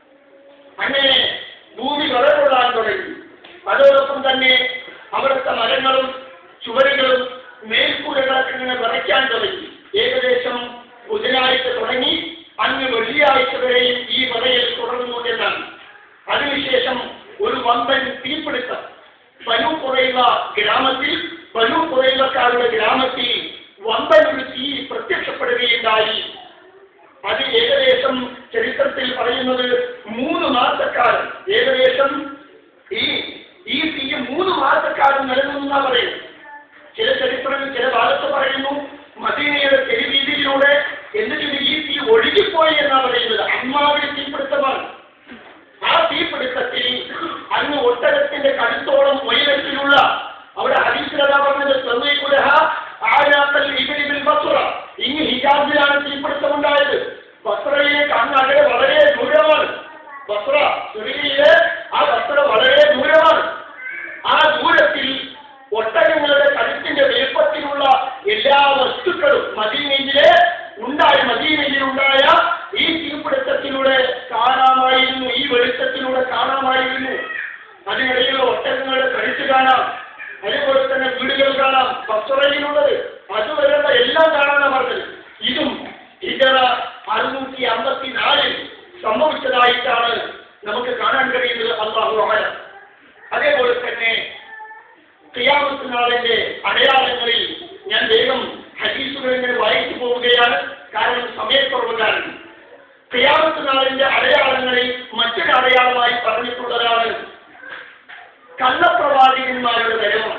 അങ്ങനെ ഭൂമി വിറകൊള്ളാൻ തുടങ്ങി അതോടൊപ്പം തന്നെ അവിടുത്തെ മരങ്ങളും ചുവരുകളും മേൽക്കൂരകളൊക്കെ ഇങ്ങനെ വിറയ്ക്കാൻ തുടങ്ങി ഏകദേശം ബുധനാഴ്ച തുടങ്ങി അന്ന് വെള്ളിയാഴ്ച വരെയും ഈ വിറയൽ തുടർന്നു എന്നാണ് അതിനുശേഷം ഒരു വമ്പൻ തീപിടുത്തം ബനു കുറയുന്ന ഗ്രാമത്തിൽ ബനു കുറയുന്നക്കാരുടെ ഗ്രാമത്തിൽ വമ്പൻ ഒരു തീ പ്രത്യക്ഷപ്പെടുകയുണ്ടായി അത് ഏകദേശം ചരിത്രത്തിൽ പറയുന്നത് മൂന്ന് മാസക്കാലം ഏകദേശം ഈ ഈ തീ മൂന്ന് മാസക്കാലം നിലനിന്നാ പറയുന്നത് ചില ചരിത്രങ്ങൾ ചില ഭാഗത്ത് പറയുന്നു മദീനയുടെ തെരുവീതിയിലൂടെ എന്നിട്ട് ഈ തീ ഒഴുകിപ്പോയി എന്നാ പറയുന്നത് അമ്മാവിന്റെ തീപിടുത്തമാണ് ആ തീപിടുത്തത്തിൽ അന്ന് ഒട്ടകത്തിന്റെ കടുത്തോളം ഉയരത്തിലുള്ള അവിടെ ഹരീശ്വരത പറഞ്ഞത് ശ്രദ്ധയിക്കുലഹ ആയാത്തൽ ഇബിലിബിൽ ബസുറ ഇനി ഹിജാബിലാണ് തീപിടുത്തം ഉണ്ടായത് ബസ്രയിലേക്ക് അങ്ങ് അകലെ വളരെ ദൂരമാണ് ബസ്ര സിറിയയിലെ ആ ബസ്ര വളരെ ദൂരമാണ് ആ ദൂരത്തിൽ ഒട്ടകങ്ങളുടെ കഴുത്തിന്റെ വലിപ്പത്തിലുള്ള എല്ലാ വസ്തുക്കളും മദീനയിലെ ഉണ്ടായ മദീനയിലുണ്ടായ ഈ തീപിടുത്തത്തിലൂടെ കാണാമായിരുന്നു ഈ വെളിച്ചത്തിലൂടെ കാണാമായിരുന്നു അതിനിടയിൽ ഒട്ടകങ്ങളുടെ കഴുത്ത് കാണാം അതേപോലെ തന്നെ വീടുകൾ കാണാം ബസ്രയിലുള്ളത് അതുവരെയുള്ള എല്ലാം കാണാനാണ് പറഞ്ഞത് ഇതും ഇതര അറുന്നൂറ്റി അമ്പത്തിനാലിൽ സംഭവിച്ചതായിട്ടാണ് നമുക്ക് കാണാൻ കഴിയുന്നത് അള്ളാഹു അമരം അതേപോലെ തന്നെ ക്രിയാമത്ത് നാളിന്റെ അടയാളങ്ങളിൽ ഞാൻ വേഗം ഹദീസുകൾ ഇങ്ങനെ വായിച്ചു പോവുകയാണ് കാരണം സമയക്കുറവ് കാരണം ക്രിയാമത്ത് നാളിന്റെ അടയാളങ്ങളിൽ മറ്റൊരു അടയാളമായി പറഞ്ഞിട്ടുള്ളതാണ് കള്ളപ്രവാചകന്മാരുടെ വരവാണ്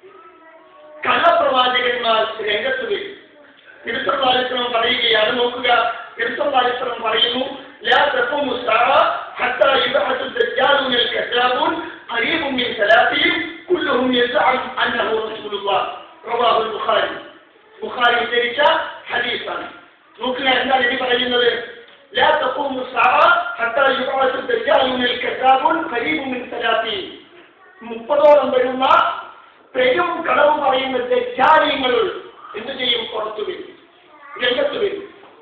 കള്ളപ്രവാചകന്മാർ രംഗത്ത് വരും തിരുത്തവാലിസ്ലം പറയുകയാണ് നോക്കുക തിരുത്തവാലിസ്ലം പറയുന്നു لا تقوم الساعة حتى يبعث الدجال من الكذابون قريب من ثلاثين كلهم يزعم أنه رسول الله رواه البخاري بخاري ധരിച്ച ഹദീസാണ് നോക്കുക എന്താണ് ഇനി പറയുന്നത് لا تقوم الساعة حتى يبعث الدجال من الكذابون قريب من ثلاثين മുപ്പതോളം വരുന്ന പെരും കളവ് പറയുന്ന ദജ്ജാലിങ്ങൾ എന്ത് ചെയ്യും പുറത്തു വരും രംഗത്ത് വരും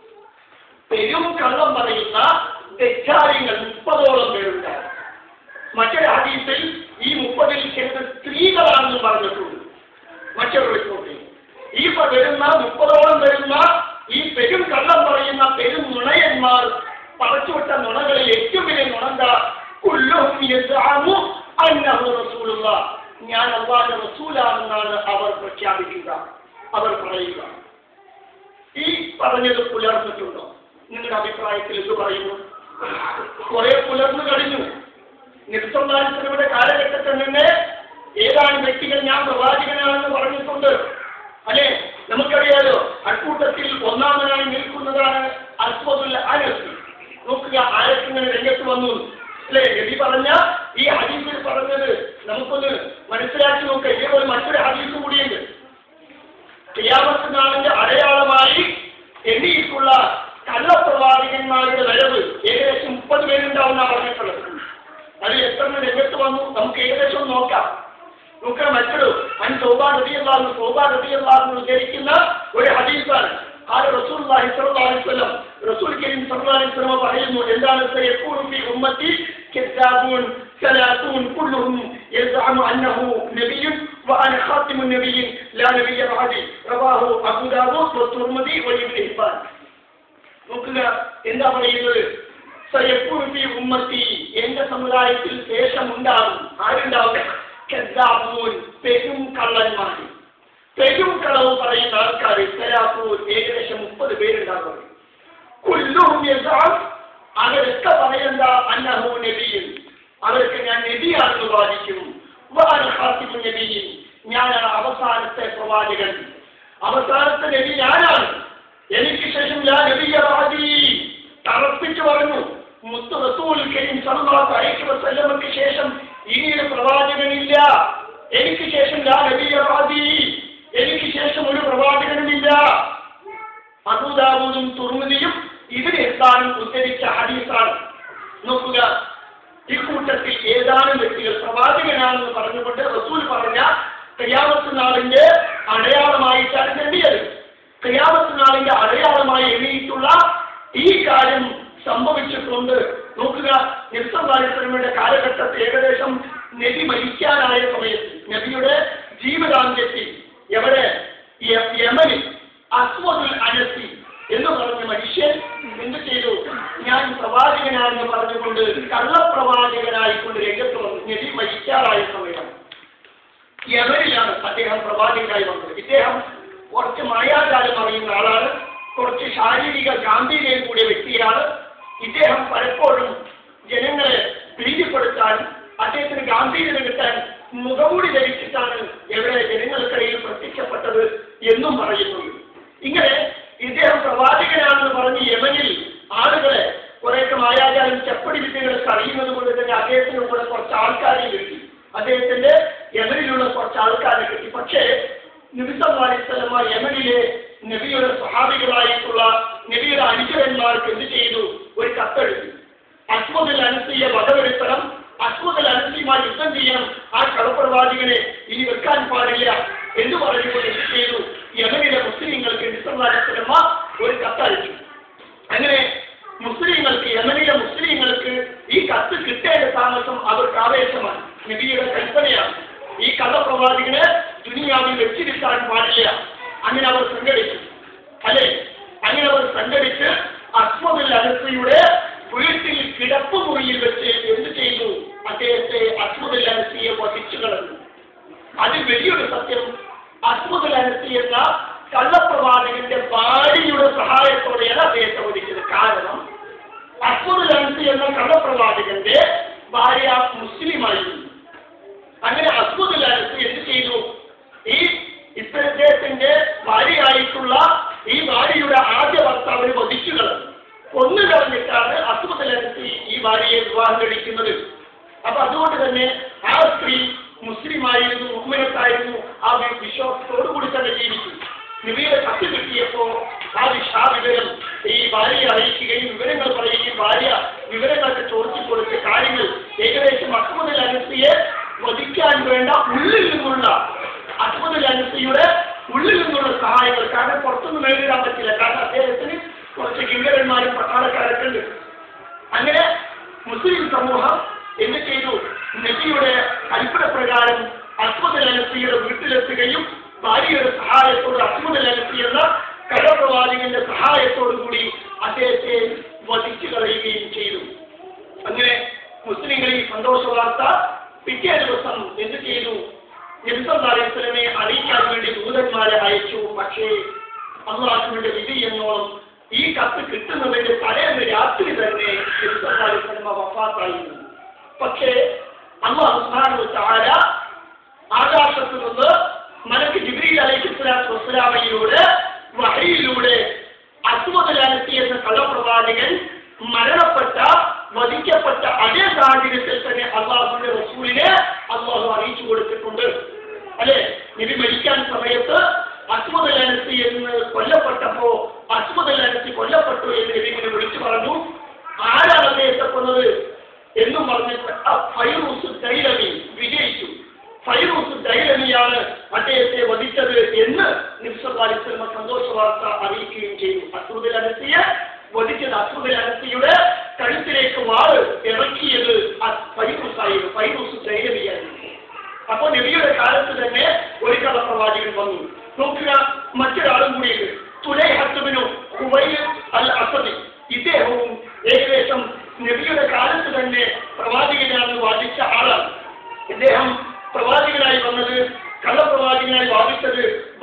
പെരും കള്ളം പറയുന്ന ദജ്ജാലിങ്ങൾ മുപ്പതോളം പേരുണ്ട് മറ്റൊരു ഹദീസിൽ ഈ മുപ്പതിൽ ചിലത് സ്ത്രീകളാണെന്ന് പറഞ്ഞിട്ടുണ്ട് മറ്റൊരു റിപ്പോർട്ടിൽ ഈ പ- വരുന്ന മുപ്പതോളം വരുന്ന ഈ പെരും കള്ളം പറയുന്ന പെരും നുണയന്മാർ പറച്ചുവിട്ട നുണകളിൽ ഏറ്റവും വലിയ നുണന്ത കുല്ലുഹും യസ്അമു അന്നഹു റസൂലുള്ള ഞാൻ അള്ളാഹുവിന്റെ റസൂലാണെന്നാണ് അവർ പ്രഖ്യാപിക്കുക അവർ പറയുക ഈ പറഞ്ഞത് പുലർന്നിട്ടുണ്ടോ നിങ്ങളുടെ അഭിപ്രായത്തിൽ ഇത് പറയുന്നു കുറെ പുലർന്നു കഴിഞ്ഞു നിസ്സംബാലിസനയുടെ കാലഘട്ടത്തിൽ നിന്ന് ഏതാനും വ്യക്തികൾ ഞാൻ പ്രവാചകനാണെന്ന് പറഞ്ഞിട്ടുണ്ട് അല്ലെ നമുക്കറിയാലോ അക്കൂട്ടത്തിൽ ഒന്നാമനായി നിൽക്കുന്നതാണ് അസ്വദുൽ അനസ് നോക്കുക ആരസിങ്ങനെ രംഗത്ത് വന്നു അല്ലെ നബി പറഞ്ഞ ഈ ഹദീസിൽ പറഞ്ഞത് നമുക്കൊന്ന് മനസ്സിലാക്കി നോക്കുക ഇതേപോലെ മറ്റൊരു ഹദീസ് കൂടിയുണ്ട് ക്രിയാമത്ത് നാളിന്റെ അടയാളമായി എണ്ണിയിട്ടുള്ള കള്ളപ്രവാചകന്മാരുടെ വരവ് ഏകദേശം മുപ്പത് പേരുണ്ടാവുന്ന പറഞ്ഞിട്ടുള്ളത് അത് എത്ര രംഗത്ത് വന്നു നമുക്ക് ഏകദേശം നോക്കാം നോക്കുക മറ്റൊരു അൻ സൗബാ നദിയല്ലാന്ന് സൗബാ നദിയല്ലാന്ന് ഉദ്ധരിക്കുന്ന ഒരു ഹദീസാണ് ആ റസൂൽ വസല്ലം റസൂൽ കരീം സല്ലല്ലാഹു അലൈഹി വസല്ലം പറയുന്നു എന്താണ് സയഖൂലു ഫി ഉമ്മത്തി കദ്ദാബൂൻ സലാസൂൻ കുല്ലുഹും يزعم أنه نبي وأنا خاتم النبي لا نبي بعدي رواه أبو داود والترمذي وابن حبان നോക്കുക എന്താ പറയുന്നത് സയക്കുൻ ഫീ ഉമ്മത്തി എന്റെ സമുദായത്തിൽ ശേഷം ഉണ്ടാകും ആരുണ്ടാവും കദ്ദാബൂൻ പെരും കള്ളന്മാർ പെരും കളവ് പറയുന്ന ആൾക്കാർ സലാഫൂൻ ഏകദേശം മുപ്പത് പേരുണ്ടാകും കുല്ലും യസാം അവരൊക്കെ പറയണ്ട അന്നഹു നബിയും അവർക്ക് ഞാൻ നബിയാണെന്ന് വാദിക്കും വാൻ ഖാത്തിമു നബിയും ഞാനാണ് അവസാനത്തെ പ്രവാചകൻ അവസാനത്തെ നബി ഞാനാണ് എനിക്ക് ശേഷം ഞാൻ നബിയാദി തറപ്പിച്ചു പറഞ്ഞു മുത്തു റസൂൽ കരീം സല്ലല്ലാഹു അലൈഹി വസല്ലമക്ക് ശേഷം ഇനിയൊരു പ്രവാചകനില്ല എനിക്ക് ശേഷം ഞാൻ നബിയാദി എനിക്ക് ശേഷം ഒരു പ്രവാചകനുമില്ല അബൂദാവൂദും തുർമുദിയും ഇതിന് എത്താനും ഉദ്ധരിച്ച ഹദീസാണ് നോക്കുക ഇക്കൂട്ടത്തിൽ ഏതാനും വ്യക്തികൾ പ്രവാചകനാണെന്ന് പറഞ്ഞുകൊണ്ട് റസൂൽ പറഞ്ഞ ക്രിയാമത്ത് നാളിന്റെ അടയാളമായിട്ടാണ് എണ്ണിയത് ക്രിയാമത്ത് നാളിന്റെ അടയാളമായി എണ്ണിയിട്ടുള്ള ഈ കാര്യം സംഭവിച്ചിട്ടുണ്ട് നോക്കുക നിർസംബാലിസ്ലമിയുടെ കാലഘട്ടത്തിൽ ഏകദേശം നബി മരിക്കാനായ സമയത്ത് നബിയുടെ ജീവിതാന്ത്യത്തിൽ എവിടെ യ- യമനിൽ അസ്വദുൽ അനസി എന്ന് പറഞ്ഞ മനുഷ്യൻ എന്ത് ചെയ്തു ഞാൻ പ്രവാചകനാണെന്ന് പറഞ്ഞുകൊണ്ട് കള്ളപ്രവാചകനായിക്കൊണ്ട് രംഗത്ത് വന്നു നബി മരിക്കാറായ സമയം യമനിലാണ് അദ്ദേഹം പ്രവാചകനായി വന്നത് ഇദ്ദേഹം കുറച്ച് മായാജാലം അറിയുന്ന ആളാണ് കുറച്ച് ശാരീരിക ഗാംഭീര്യം കൂടിയ വ്യക്തിയാണ് ഇദ്ദേഹം പലപ്പോഴും ജനങ്ങളെ പ്രീതിപ്പെടുത്താൻ അദ്ദേഹത്തിന് ഗാംഭീര്യത കിട്ടാൻ മുഖമൂടി ധരിച്ചിട്ടാണ് എവിടെ ജനങ്ങൾക്കിടയിൽ പ്രത്യക്ഷപ്പെട്ടത് എന്നും പറയുന്നുണ്ട് ഇങ്ങനെ ഇദ്ദേഹം പ്രവാചകനാണെന്ന് പറഞ്ഞ് യമനിൽ ആളുകളെ കുറേയൊക്കെ മായാജാലം ചെപ്പടി വിദ്യകളൊക്കെ അറിയുന്നത് കൊണ്ട് തന്നെ അദ്ദേഹത്തിന് കൂടെ കുറച്ച് ആൾക്കാരെ കിട്ടി അദ്ദേഹത്തിന്റെ യമനിലുള്ള കുറച്ച് ആൾക്കാരെ കിട്ടി പക്ഷേ നിബിസല്ലാസ്ലമ യമനിലെ നബിയുടെ സ്വഹാബികളായിട്ടുള്ള നബിയുടെ അനുചരന്മാർക്ക് എന്ത് ചെയ്തു ഒരു കത്തെഴുതി അസ്മദുൽ അനസിയെ വകവരുത്തണം അസ്മദുൽ അനസിയുമായി യുദ്ധം ചെയ്യണം ആ കളപ്രവാചകനെ ഇനി വെക്കാൻ പാടില്ല എന്ന് പറഞ്ഞുകൊണ്ട് എന്ത് ചെയ്തു യമനിലെ മുസ്ലിങ്ങൾക്ക് നിസ്സല്ലാസ്ലമ ഒരു കത്തയച്ചു അങ്ങനെ മുസ്ലിങ്ങൾക്ക് യമനിലെ മുസ്ലിങ്ങൾക്ക് ഈ കത്ത് കിട്ടേണ്ട താമസം അവർക്ക് ആവേശമാണ് നബിയുടെ കൽപ്പനയാണ് ഈ കള്ളപ്രവാചകനെ ദുനിയാവിൽ വെച്ചിരിക്കാൻ പാടില്ല അങ്ങനെ അവർ സംഘടിച്ചു അല്ലെ അങ്ങനെ അവർ സംഘടിച്ച് അസ്മദുൽ അനസയുടെ വീട്ടിൽ കിടപ്പ് മുറിയിൽ വെച്ച് എന്ത് ചെയ്തു അദ്ദേഹത്തെ അസ്മദുൽ അനസിയെ വധിച്ചു കളഞ്ഞു അതിൽ വലിയൊരു സത്യം അസ്മദുൽ അനസി എന്ന കള്ളപ്രവാചകന്റെ ഭാര്യയുടെ സഹായത്തോടെയാണ് അദ്ദേഹത്തെ വധിച്ചത് കാരണം അസ്മദുൽ അനസി എന്ന കള്ളപ്രവാചകന്റെ ഭാര്യ മുസ്ലിമായിരുന്നു അങ്ങനെ അസ്മദുൽ അനസി എന്ത് ചെയ്തു ഈ ഇദ്ദേഹത്തിന്റെ ഭാര്യയായിട്ടുള്ള ഈ ഭാര്യയുടെ ആദ്യ ഭർത്താവിന് വധിച്ചു കളഞ്ഞു കൊന്നു കളഞ്ഞിട്ടാണ് അസ്മദുൽ അനസി ഈ ഭാര്യയെ വിവാഹം കഴിക്കുന്നത് അപ്പൊ അതുകൊണ്ട് തന്നെ ആ സ്ത്രീ മുസ്ലിമായിരുന്നു മുഹമ്മദത്തായിരുന്നു ആ വി- വിശ്വാസത്തോടു കൂടി തന്നെ ജീവിച്ചു നബിയുടെ കത്ത് കിട്ടിയപ്പോ ആ വിഷ ആ വിവരം ഈ ഭാര്യയെ അറിയിക്കുകയും വിവരങ്ങൾ പറയുകയും ഭാര്യ വിവരങ്ങളൊക്കെ ചോദിച്ചു കൊടുത്ത കാര്യങ്ങൾ ഏകദേശം അഹമ്മദ് അനസിയെ വധിക്കാൻ വേണ്ട ഉള്ളിൽ നിന്നുള്ള അഹമ്മദ് അനസിയുടെ ഉള്ളിൽ നിന്നുള്ള സഹായങ്ങൾ കാരണം പുറത്തൊന്നും നേരിടാൻ പറ്റില്ല കാരണം അദ്ദേഹത്തിന് കുറച്ച് കിങ്കരന്മാരും പട്ടാളക്കാരൊക്കെ ഉണ്ട് അങ്ങനെ മുസ്ലിം സമൂഹം എന്ത് ചെയ്തു നബിയുടെ കൽപ്പന പ്രകാരം അസ്മദ് അനസിയുടെ വീട്ടിലെത്തുകയും ഭാര്യയുടെ സഹായത്തോട് അസ്മദ് അനസി എന്ന കടപ്രവാചകന്റെ സഹായത്തോടു കൂടി അദ്ദേഹത്തെ വധിച്ചു കളയുകയും ചെയ്തു അങ്ങനെ മുസ്ലിങ്ങൾ ഈ സന്തോഷ വാർത്ത പിറ്റേ ദിവസം എന്ത് ചെയ്തു നബിസല്ലാസ്ലമെ അറിയിക്കാൻ വേണ്ടി ദൂതന്മാരെ അയച്ചു പക്ഷേ അള്ളാഹുവിന്റെ വിധി എന്നോളം ഈ കത്ത് കിട്ടുന്നതിന്റെ തലേന്ന് രാത്രി തന്നെ നബിസല്ലാസ്ലമ വഫാത്തായിരുന്നു പക്ഷേ അള്ളാഹു സുബ്ഹാനഹു താര ആകാശത്തു നിന്ന് മലക്ക് ജിബ്രീൽ അലൈഹി സ്വലാത്തു വസ്സലാമയിലൂടെ വഹയിലൂടെ അസ്മദ് അനസി എന്ന കള്ളപ്രവാചകൻ മരണപ്പെട്ട വധിക്കപ്പെട്ട അതേ സാഹചര്യത്തിൽ തന്നെ അള്ളാഹുവിന്റെ റസൂലിനെ അള്ളാഹു അറിയിച്ചു കൊടുത്തിട്ടുണ്ട് അല്ലെ നബി മരിക്കാൻ സമയത്ത് അസ്മദ് അനസി എന്ന് കൊല്ലപ്പെട്ടപ്പോ അസ്മദ് അനസി കൊല്ലപ്പെട്ടു എന്ന് നബി ഇങ്ങനെ വിളിച്ചു പറഞ്ഞു ആരാണ് അദ്ദേഹത്തെ കൊന്നത് എന്നും പറഞ്ഞിട്ട് ആ ഫൈറൂസ് ദൈലമി വിജയിച്ചു ഫൈറൂസ് ദൈലമിയാണ് അദ്ദേഹത്തെ വധിച്ചത് എന്ന് നിബ്സലിസ്ലമ സന്തോഷ വാർത്ത അറിയിക്കുകയും ചെയ്തു അസുദൽ അനസിയെ വധിച്ചത് അസുദൽ അനസിയുടെ കഴുത്തിലേക്ക് വാള് ഇറക്കിയത് ആ ഫൈറൂസായിരുന്നു ഫൈറൂസ് ദൈലമിയായിരുന്നു അപ്പൊ നബിയുടെ കാലത്ത് തന്നെ ഒരു കള്ളപ്രവാചകൻ വന്നു നോക്കുക മറ്റൊരാളും കൂടിയുണ്ട് തുലൈഹത്തുബിനു ഹുവൈൽ അൽ അസദി ഇദ്ദേഹവും ഏകദേശം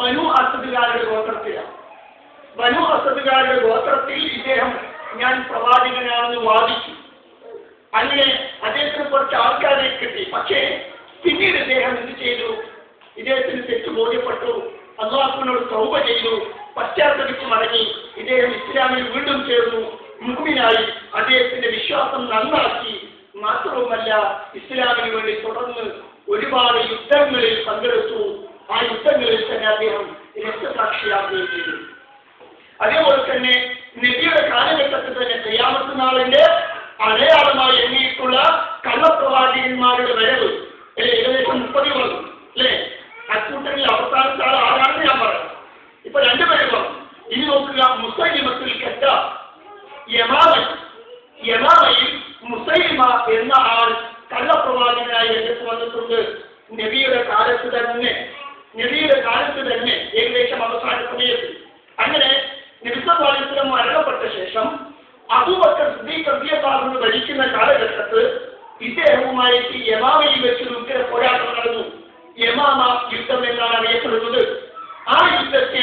ബനു അസദുകാരുടെ ഗോത്രത്തിലാണ് ബനു അസദുകാരുടെ ഗോത്രത്തിൽ ഇദ്ദേഹം ഞാൻ പ്രവാചകനാണെന്ന് വാദിച്ചു അങ്ങനെ അദ്ദേഹത്തിന് കുറച്ച് ആൾക്കാരെ കിട്ടി പക്ഷേ പിന്നീട് ഇദ്ദേഹം എന്ത് ചെയ്തു ഇദ്ദേഹത്തിന് തെറ്റ് ബോധ്യപ്പെട്ടു അള്ളാഹുവിനോട് തൗബ ചെയ്തു പശ്ചാത്തലിച്ച് മടങ്ങി ഇദ്ദേഹം ഇസ്ലാമിൽ വീണ്ടും ചേർന്നു മുഹമ്മിനായി അദ്ദേഹത്തിന്റെ വിശ്വാസം നന്നാക്കി മാത്രവുമല്ല ഇസ്ലാമിന് വേണ്ടി തുടർന്ന് ഒരുപാട് യുദ്ധങ്ങളിൽ പങ്കെടുത്തു ആ യുദ്ധങ്ങളിൽ തന്നെ അദ്ദേഹം രക്തസാക്ഷിയാകുകയും ചെയ്തു അതേപോലെ തന്നെ നബിയുടെ കാലഘട്ടത്തിൽ തന്നെ കയ്യാമത്ത് നാളിന്റെ അടയാളമായി എണ്ണിയിട്ടുള്ള കള്ളപ്രവാചകന്മാരുടെ വരവ് അല്ലെ ഏകദേശം മുപ്പത് വന്നു അല്ലേ അക്കൂട്ടങ്ങളിൽ അവസാനത്തെ ആൾ ആരാണെന്ന് ഞാൻ പറയാം ഇപ്പൊ രണ്ടുപേര് പറഞ്ഞു ഇനി നോക്കുക മുസൈലിമത്തിൽ കെട്ട യമാമൻ യമാമയിൽ മുസൈലിമ എന്ന ആൾ കള്ളപ്രവാചകനായി രംഗത്ത് വന്നിട്ടുണ്ട് നബിയുടെ കാലത്ത് തന്നെ നബിയുടെ കാലത്ത് തന്നെ ഏകദേശം അവസാന സമയത്ത് അങ്ങനെ നബിസ്വലം മരണപ്പെട്ട ശേഷം അബൂബക്കർ സിദ്ദീഖ് റബിയല്ലാഹുവിന് ഭരിക്കുന്ന കാലഘട്ടത്ത് ഇദ്ദേഹവുമായിട്ട് യമാമയിൽ വെച്ച് ഉഗ്ര പോരാട്ടം നടന്നു യമാമ യുദ്ധം എന്നാണ് അറിയപ്പെടുന്നത് ആ യുദ്ധത്തിൽ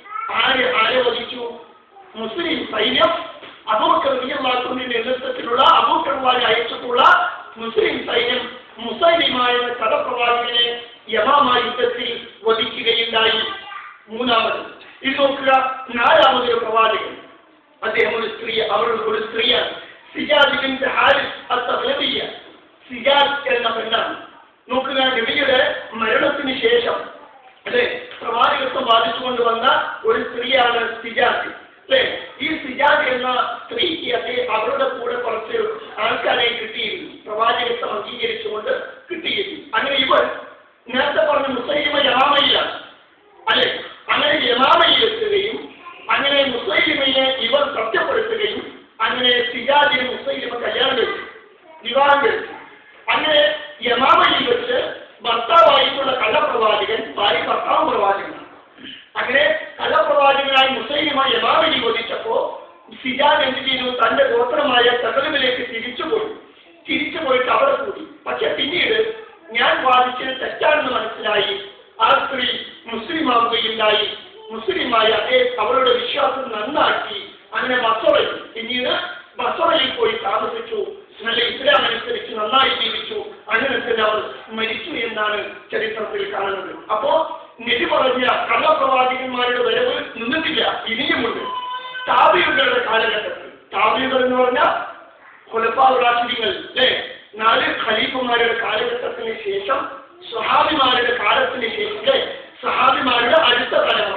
ആര് ആരെ വധിച്ചു മുസ്ലിം സൈന്യം അബൂബക്കർ റബിയല്ലാഹുവിന്റെ നേതൃത്വത്തിലുള്ള അബൂബക്കർവാരി അയച്ചിട്ടുള്ള മുസ്ലിം സൈന്യം മുസൈലിമ എന്ന കഥപ്രവാചകനെ യമാമ യുദ്ധത്തിൽ വധിക്കുകയുണ്ടായി മൂന്നാമത് ഇത് നോക്കുക നാലാമതൊരു പ്രവാചകൻ അദ്ദേഹം ഒരു സ്ത്രീ അവർ ഒരു സ്ത്രീയാണ് സിജാദ് ബിൻ ഹാരിസ് അത്തബിയ സിജാദ് എന്ന പെണ്ണാണ് നോക്കുക നബിയുടെ മരണത്തിന് ശേഷം അല്ലെ പ്രവാചകത്വം ബാധിച്ചുകൊണ്ട് വന്ന ഒരു സ്ത്രീയാണ് സിജാദ് അല്ലെ ഈ സിജാദ് എന്ന സ്ത്രീക്ക് അദ്ദേഹം അവരുടെ കൂടെ കുറച്ച് ആൾക്കാരെ കിട്ടിയിരുന്നു പ്രവാചകത്വം അംഗീകരിച്ചുകൊണ്ട് കിട്ടിയിരുന്നു അങ്ങനെ ഇവർ നേരത്തെ പറഞ്ഞ മുസൈമ യമാമയിലാണ് അല്ലെ അങ്ങനെ യമാമയിൽ എത്തുകയും അങ്ങനെ മുസൈലിമയെ ഇവർ സത്യപ്പെടുത്തുകയും അങ്ങനെ സിജാദിന് മുസൈലിമ കല്യാണം കഴിച്ചു വിവാഹം കഴിച്ചു അങ്ങനെ യമാമയിൽ വെച്ച് ഭർത്താവായിട്ടുള്ള കള്ളപ്രവാചകൻ ഭാര്യ ഭർത്താവ് പ്രവാചകനാണ് അങ്ങനെ കള്ളപ്രവാചകനായി മുസൈലിമ യമാമയിൽ വധിച്ചപ്പോ സിജാദ് എന്ത് ചെയ്തു തന്റെ ഗോത്രമായ തകലുവിലേക്ക് തിരിച്ചുപോയി തിരിച്ചുപോയിട്ട് അവിടെ കൂടി പക്ഷെ പിന്നീട് ഞാൻ വാദിച്ചത് തെറ്റാണെന്ന് മനസ്സിലായി ആ സ്ത്രീ മുസ്ലിം ആവുകയുണ്ടായി മുസ്ലിമായി അദ്ദേഹം അവരുടെ വിശ്വാസം നന്നാക്കി അങ്ങനെ ബസറയിൽ പിന്നീട് ബസറയിൽ പോയി താമസിച്ചു നല്ല ഇസ്ലാം അനുസരിച്ച് നന്നായി ജീവിച്ചു അങ്ങനെ തന്നെ അവർ മരിച്ചു എന്നാണ് ചരിത്രത്തിൽ കാണുന്നത് അപ്പോ നെതി പറഞ്ഞ കള്ളപ്രവാചകന്മാരുടെ വരവ് നിന്നിട്ടില്ല ഇനിയുമുണ്ട് താപിയുകളുടെ കാലഘട്ടത്തിൽ താപിയുകൾ എന്ന് പറഞ്ഞാൽ കൊലപ്പാവരാശികൾ അല്ലേ നാല് ഖലീഫുമാരുടെ കാലഘട്ടത്തിന് ശേഷം സ്വഹാബിമാരുടെ കാലത്തിന് ശേഷം അല്ലേ സ്വഹാബിമാരുടെ അടുത്ത തലമുറ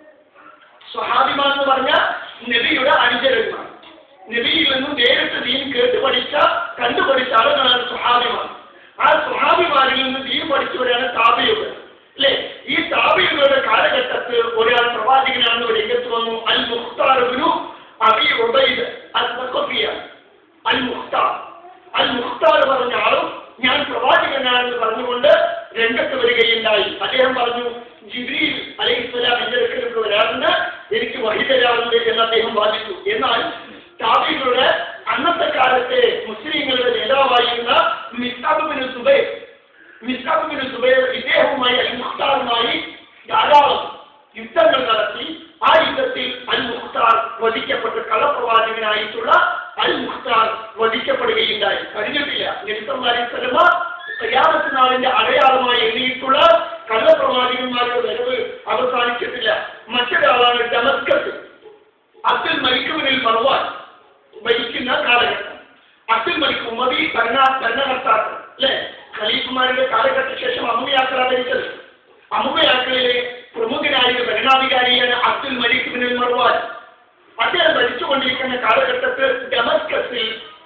സ്വഹാബിമാർ എന്ന് പറഞ്ഞാൽ നബിയുടെ അനുചരന്മാർ നബിയിൽ നിന്നും നേരിട്ട് ദീൻ കേട്ട് പഠിച്ച കണ്ടു പഠിച്ച ആളുകളാണ് സ്വഹാബിമാർ ആ സ്വഹാബിമാരിൽ നിന്ന് ദീൻ പഠിച്ചവരാണ് താപിയുകൾ അല്ലേ ഈ താപിയുകളുടെ കാലഘട്ടത്തിൽ ഒരാൾ പ്രവാചകനാണെന്ന് രംഗത്ത് വന്നു അൽ മുഖ്താറുബിനു അബി ഉബൈദ് അൽ സഖഫിയ അൽ മുഖ്താർ അൽ മുഖ്താർ പറഞ്ഞ ആളും ഞാൻ പ്രവാചകനാണെന്ന് പറഞ്ഞുകൊണ്ട് രംഗത്ത് വരികയുണ്ടായി അദ്ദേഹം പറഞ്ഞു ജിബ്രീൽ അലൈഹിസ്സലാം എന്റെ അടുക്കലേക്ക് വരാറുണ്ട് എനിക്ക് വഴി തരാറുണ്ട് എന്ന് അദ്ദേഹം വാദിച്ചു എന്നാൽ താബികളുടെ അന്നത്തെ കാലത്തെ മുസ്ലിങ്ങളുടെ നേതാവായിരുന്ന മിസ്താബിന് സുബൈർ മിസ്താബിന് സുബൈർ ഇദ്ദേഹവുമായി അൽ മുഖ്താറുമായി ധാരാളം യുദ്ധങ്ങൾ നടത്തി ആ യുദ്ധത്തിൽ അൽ മുഖ്താർ വധിക്കപ്പെട്ട കള്ളപ്രവാചകനായിട്ടുള്ള അൽ മുഖ്താർ വധിക്കപ്പെടുകയുണ്ടായി കഴിഞ്ഞിട്ടില്ല നബിസല്ലാഹി സ്വലമ കയ്യാമത്ത് നാളിന്റെ അടയാളമായി എഴുതിയിട്ടുള്ള കള്ളപ്രവാചകന്മാരുടെ വരവ് അവസാനിച്ചിട്ടില്ല മറ്റൊരാളാണ് ഡമസ്കസ് അബ്ദുൽ മലിക്കുവിനിൽ മറവാൻ ഭരിക്കുന്ന കാലഘട്ടം അബ്ദുൽ മലിക് ഉമതി ഭരണ ഭരണകർത്താക്കൾ അല്ലെ ഖലീഫുമാരുടെ കാലഘട്ട ശേഷം അമ്മുയാക്കള ഭരിച്ചത് അമ്മുയാക്കളിലെ പ്രമുഖനായ ഒരു ഭരണാധികാരിയാണ് അബ്ദുൽ മലിക് ബിൻ മർവാൻ അദ്ദേഹം ഭരിച്ചുകൊണ്ടിരിക്കുന്ന കാലഘട്ടത്തിൽ ഡമസ്കസിൽ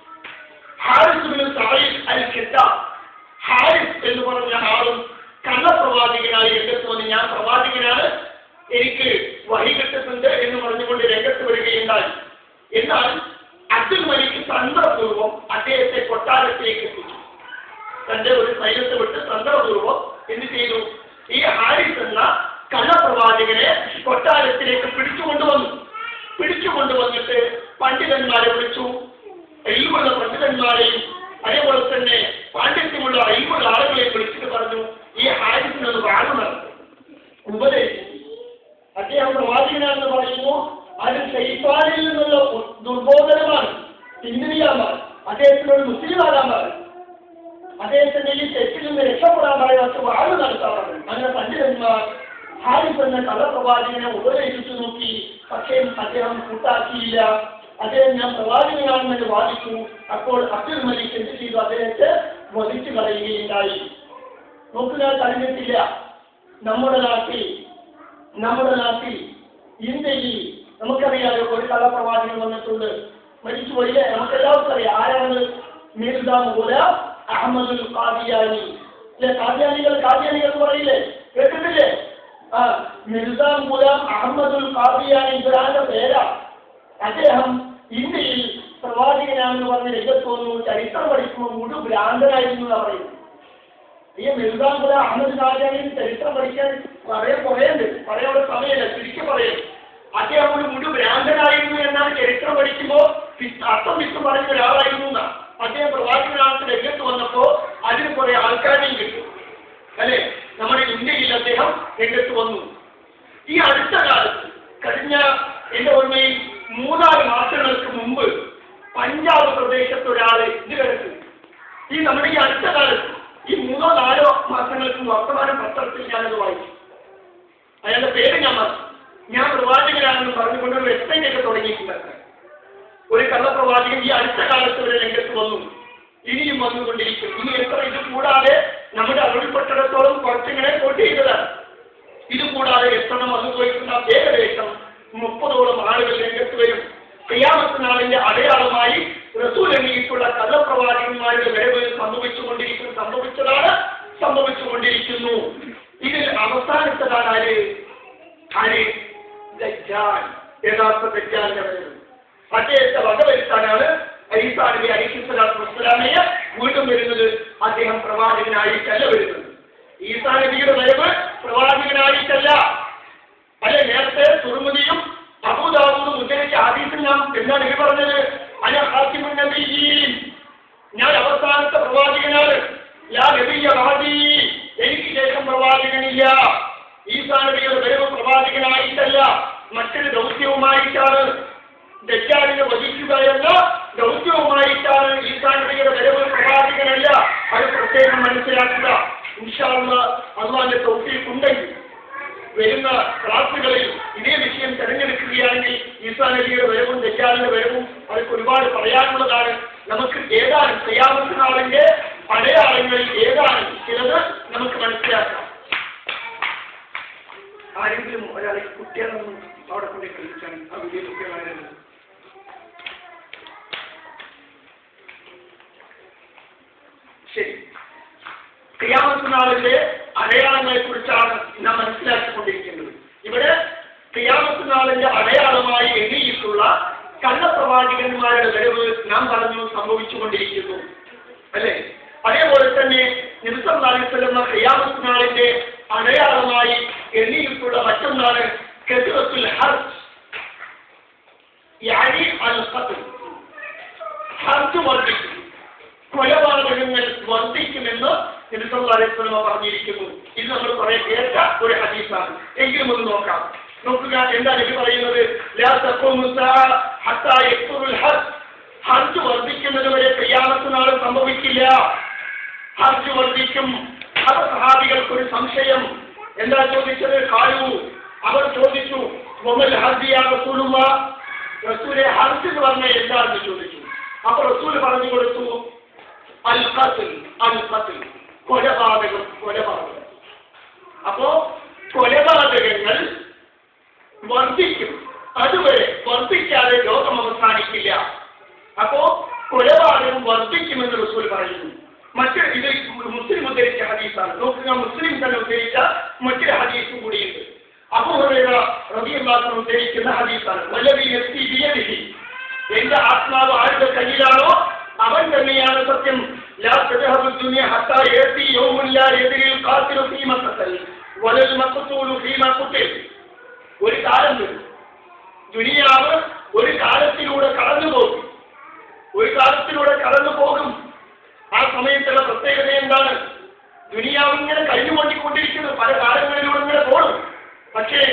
ഹാരിസ് ബിൻ സാഹിബ് അൽ ഖിദ്ദ ഹാരിസ് എന്ന് പറഞ്ഞ ആളും കള്ളപ്രവാചകനായി രംഗത്ത് വന്ന് ഞാൻ പ്രവാചകനാണ് എനിക്ക് വഴി കിട്ടുന്നുണ്ട് എന്ന് പറഞ്ഞുകൊണ്ട് രംഗത്ത് വരികയുണ്ടായി എന്നാൽ അബ്ദുൽ മലിക് തന്ത്രപൂർവം അദ്ദേഹത്തെ കൊട്ടാരത്തിലേക്ക് എത്തിച്ചു തന്റെ ഒരു സൈന്യത്തെ വിട്ട് തന്ത്രപൂർവം എന്ത് ചെയ്തു ഈ ഹാരിസ് എന്ന കള്ളപ്രവാചകനെ കൊട്ടാരത്തിലേക്ക് പിടിച്ചുകൊണ്ടുവന്നു പിടിച്ചുകൊണ്ടുവന്നിട്ട് പണ്ഡിതന്മാരെ വിളിച്ചു അയിമുള്ള പണ്ഡിതന്മാരെയും അതേപോലെ തന്നെ പാണ്ഡിത്യമുള്ള അയിമുള്ള ആളുകളെ വിളിച്ചിട്ട് പറഞ്ഞു ഈ ഹാരിസിനൊന്ന് വാഴ നടത്തും ഉപദേശിച്ചു അദ്ദേഹം പ്രവാചകനാണെന്ന് പറയുന്നു അത് ശൈത്താനിൽ നിന്നുള്ള ഉ- ദുർബോധനമാണ് പിന്തിരിയാമാണ് അദ്ദേഹത്തിനോട് മുസ്ലിം ആകാൻ പറഞ്ഞു അദ്ദേഹത്തിന്റെ ഈ തെറ്റിൽ നിന്ന് രക്ഷപ്പെടാൻ പറയാത്ത വാഴ നടത്താറുണ്ട് അങ്ങനെ പണ്ഡിതന്മാർ ഹാരിഫ് എന്ന കള്ളപ്രവാചകനെ ഉപദേശിച്ചു നോക്കി പക്ഷേ അദ്ദേഹം കൂട്ടാക്കിയില്ല അദ്ദേഹം ഞാൻ പ്രവാചകനാണെന്ന് വാദിച്ചു അപ്പോൾ അബ്ദുൽ മലിക് എന്ത് ചെയ്തു അദ്ദേഹത്തെ വധിച്ചു കളയുകയുണ്ടായി നോക്കുക കഴിഞ്ഞിട്ടില്ല നമ്മുടെ നാട്ടിൽ നമ്മുടെ നാട്ടിൽ ഇന്ത്യയിൽ നമുക്കറിയാലോ ഒരു കള്ളപ്രവാചകൻ വന്നിട്ടുണ്ട് മരിച്ചുപോയില്ലേ നമുക്കെല്ലാവർക്കും അറിയാം ആരാണ് മിർദ മുല അഹമ്മദുൽ ഖാദിയാനി അല്ലെ ഖാദിയാനികൾ ഖാദിയാനികൾ എന്ന് പറയില്ലേ കേട്ടിട്ടില്ലേ ആ മിർദ മുലാം അഹമ്മദുൽ ഖാദിയാനി ഇവരാന്റെ പേരാ അദ്ദേഹം ഇന്ത്യയിൽ പ്രവാചകനാണെന്ന് പറഞ്ഞ് രംഗത്ത് വന്നു ചരിത്രം പഠിക്കുമ്പോൾ മുഴു ഭ്രാന്തനായിരുന്നു എന്നാ പറയുന്നത് ഈ മിർദാംപുര അഹമ്മദ് ഖാജാനിൽ ചരിത്രം പഠിക്കാൻ പറയാൻ കുറേയുണ്ട് പറയാനുള്ള സമയമില്ല ചുരുക്കി പറയും അദ്ദേഹം ഒരു മുഴു ഭ്രാന്തനായിരുന്നു എന്നാണ് ചരിത്രം പഠിക്കുമ്പോൾ വി- അർത്ഥം വിട്ടു പറയുന്ന ഒരാളായിരുന്നു എന്നാ അദ്ദേഹം പ്രവാചകനാണെന്ന് രംഗത്ത് വന്നപ്പോ അതിന് കുറെ ആൾക്കാരെയും കിട്ടും അല്ലെ നമ്മുടെ ഇന്ത്യയിൽ അദ്ദേഹം രംഗത്ത് വന്നു ഈ അടുത്ത കാലത്ത് കഴിഞ്ഞ എന്റെ ഓർമ്മയിൽ മൂന്നാല് മാസങ്ങൾക്ക് മുമ്പ് പഞ്ചാബ് പ്രദേശത്ത് ഒരാള് ഇത് കിടക്കുന്നു ഈ നമ്മുടെ ഈ അടുത്ത കാലത്ത് ഈ മൂന്നോ നാലോ മാസങ്ങൾക്ക് വർത്തമാനം പത്രത്തിൽ ഞാനത് വായിച്ചു അയാളുടെ പേര് ഞാൻ മറന്നു ഞാൻ പ്രവാചകനാണെന്ന് പറഞ്ഞുകൊണ്ട് ഒരു വെബ്സൈറ്റ് ഒക്കെ തുടങ്ങിയിട്ടുണ്ട് ഒരു കള്ളപ്രവാചകൻ ഈ അടുത്ത കാലത്ത് ഒരു രംഗത്ത് വന്നു ഇനിയും വന്നുകൊണ്ടിരിക്കും ഇനി എത്ര ഇത് കൂടാതെ നമ്മുടെ അറിവിൽപ്പെട്ടിടത്തോളം കുറച്ചിങ്ങനെ കോട്ട് ചെയ്തതാണ് ഇത് കൂടാതെ എത്തണം അനുഭവിക്കുന്ന ഏകദേശം മുപ്പതോളം ആളുകൾ രംഗത്ത് വരും ക്രിയാമത്ത് നാളിന്റെ അടയാളമായി റസൂൽ എണ്ണിയിട്ടുള്ള കള്ളപ്രവാചകന്മാരുടെ വരവ് സംഭവിച്ചുകൊണ്ടിരിക്കുന്നു സംഭവിച്ചതാണ് സംഭവിച്ചുകൊണ്ടിരിക്കുന്നു ഇതിൽ അവസാനത്തതാണ് ആര് ആര് ദജ്ജാൽ യഥാർത്ഥ ദജ്ജാലിന്റെ വരവ് അദ്ദേഹത്തെ വകവരുത്താനാണ് ഐസാ നബി അലൈഹി സ്വലാത്തു വസ്സലാമയെ വീണ്ടും വരുന്നത് അദ്ദേഹം പ്രവാചകനായിട്ടല്ല വരുന്നത് ഈസാ നബിയുടെ വരവ് പ്രവാചകനായിട്ടല്ല അല്ലെ നേരത്തെ തുറമുദിയും അബൂദാബൂദും ഉദ്ധരിച്ച ആദീസിൽ നാം എന്താണ് നബി പറഞ്ഞത് അന ഹാസിമുൻ നബിയീൻ ഞാൻ അവസാനത്തെ പ്രവാചകനാണ് ലാ നബിയ ബാദി എനിക്ക് ശേഷം പ്രവാചകനില്ല ഈസാ നബിയുടെ വരവ് പ്രവാചകനായിട്ടല്ല മറ്റൊരു ദൗത്യവുമായിട്ടാണ് ദജ്ജാലിനെ വധിക്കുക എന്ന ദൗത്യവുമായിട്ടാണ് ഈസാ നബിയുടെ വരവ് പ്രവാചകനല്ല അത് പ്രത്യേകം മനസ്സിലാക്കുക ഇൻഷാള്ള അള്ളാന്റെ തൗഫീഖ് ഉണ്ടെങ്കിൽ വരുന്ന ക്ലാസുകളിൽ ഇതേ വിഷയം തിരഞ്ഞെടുക്കുകയാണെങ്കിൽ ഈസാ നബിയുടെ വരവും ദജ്ജാലിന്റെ വരവും അവർക്ക് ഒരുപാട് പറയാനുള്ളതാണ് നമുക്ക് ഏതാനും ചെയ്യാമത്ത് നാളിന്റെ അടയാളങ്ങളിൽ ഏതാനും ചിലത് നമുക്ക് മനസ്സിലാക്കാം ആരെങ്കിലും ഒരാളെ കുട്ടികളൊന്നും അവിടെ കൊണ്ട് കളിക്കാൻ ആ വലിയ കുട്ടികളായിരുന്നു ശരി ക്രിയാമത്ത് നാളിന്റെ അടയാളങ്ങളെ കുറിച്ചാണ് നാം മനസ്സിലാക്കിക്കൊണ്ടിരിക്കുന്നത് ഇവിടെ ക്രിയാമത്ത് നാളിന്റെ അടയാളമായി എണ്ണിയിട്ടുള്ള കള്ളപ്രവാചകന്മാരുടെ വരവ് നാം പറഞ്ഞു സംഭവിച്ചുകൊണ്ടിരിക്കുന്നു അല്ലേ അതേപോലെ തന്നെ നിമിഷം ക്രിയാമത്ത് നാളിന്റെ അടയാളമായി എണ്ണിയിട്ടുള്ള മറ്റൊന്നാണ് കെതുറത്തുൽ ഹർജ് യാനി അൽ ഖത്ൽ ഹർജ് വർദ്ധിക്കും കൊലപാതകങ്ങൾ വർദ്ധിക്കുമെന്ന് നിരുസംസാരിസ്വലമ പറഞ്ഞിരിക്കുന്നു ഇത് നമ്മൾ കുറെ കേട്ട ഒരു ഹദീസാണ് എങ്കിലും ഒന്ന് നോക്കാം നോക്കുക എന്താണ് ഇത് പറയുന്നത് ലാ തഖൂമു സാഅ ഹത്താ യക്തുറുൽ ഹർജ് ഹർജ് വർദ്ധിക്കുന്നത് വരെ ക്രിയാമത്ത് നാൾ സംഭവിക്കില്ല ഹർജ് വർദ്ധിക്കും അത് സഹാബികൾക്ക് ഒരു സംശയം എന്താ ചോദിച്ചത് കാലു അവർ ചോദിച്ചു മൊമൽ ഹർജിയാ റസൂലുള്ള റസൂലെ ഹർജ് എന്ന് പറഞ്ഞാൽ എന്താണെന്ന് ചോദിച്ചു അപ്പൊ റസൂൽ പറഞ്ഞു കൊടുത്തു അൽ ഖത്ൽ അൽ ഖത്ൽ കൊലപാതകം കൊലപാതകം അപ്പോ കൊലപാതകങ്ങൾ വർദ്ധിക്കും അതുവരെ വർദ്ധിക്കാതെ ലോകം അവസാനിക്കില്ല അപ്പോ കൊലപാതകം വർദ്ധിക്കുമെന്ന് റസൂൽ പറയുന്നു മറ്റ് ഇത് മുസ്ലിം ഉദ്ധരിച്ച ഹദീസാണ് നോക്കുക മുസ്ലിം തന്നെ ഉദ്ധരിച്ച മറ്റൊരു ഹദീസും കൂടിയുണ്ട് അബൂഹുറൈറ റളിയല്ലാഹു അൻഹു ഉദ്ധരിക്കുന്ന ഹദീസാണ് വല്ലവി നഫ്സി ബിയദിഹി എന്റെ ആത്മാവ് ആരുടെ കയ്യിലാണോ അവൻ തന്നെയാണ് സത്യം ലാ തദ്ഹബു ദുനിയ ഹത്താ യഅതി യൗമുൻ ലാ യദ്രിൽ ഖാതിലു ഫീമ ഖതൽ വലൽ മഖ്തൂലു ഫീമ ഖുതിൽ ഒരു കാലം വരും ദുനിയാവ് ഒരു കാലത്തിലൂടെ കടന്നു പോകും ഒരു കാലത്തിലൂടെ കടന്നു പോകും ആ സമയത്തുള്ള പ്രത്യേകത എന്താണ് ദുനിയാവ് ഇങ്ങനെ കഴിഞ്ഞുകൊണ്ടിക്കൊണ്ടിരിക്കുന്നു പല കാലങ്ങളിലൂടെ ഇങ്ങനെ പോകണം പക്ഷേ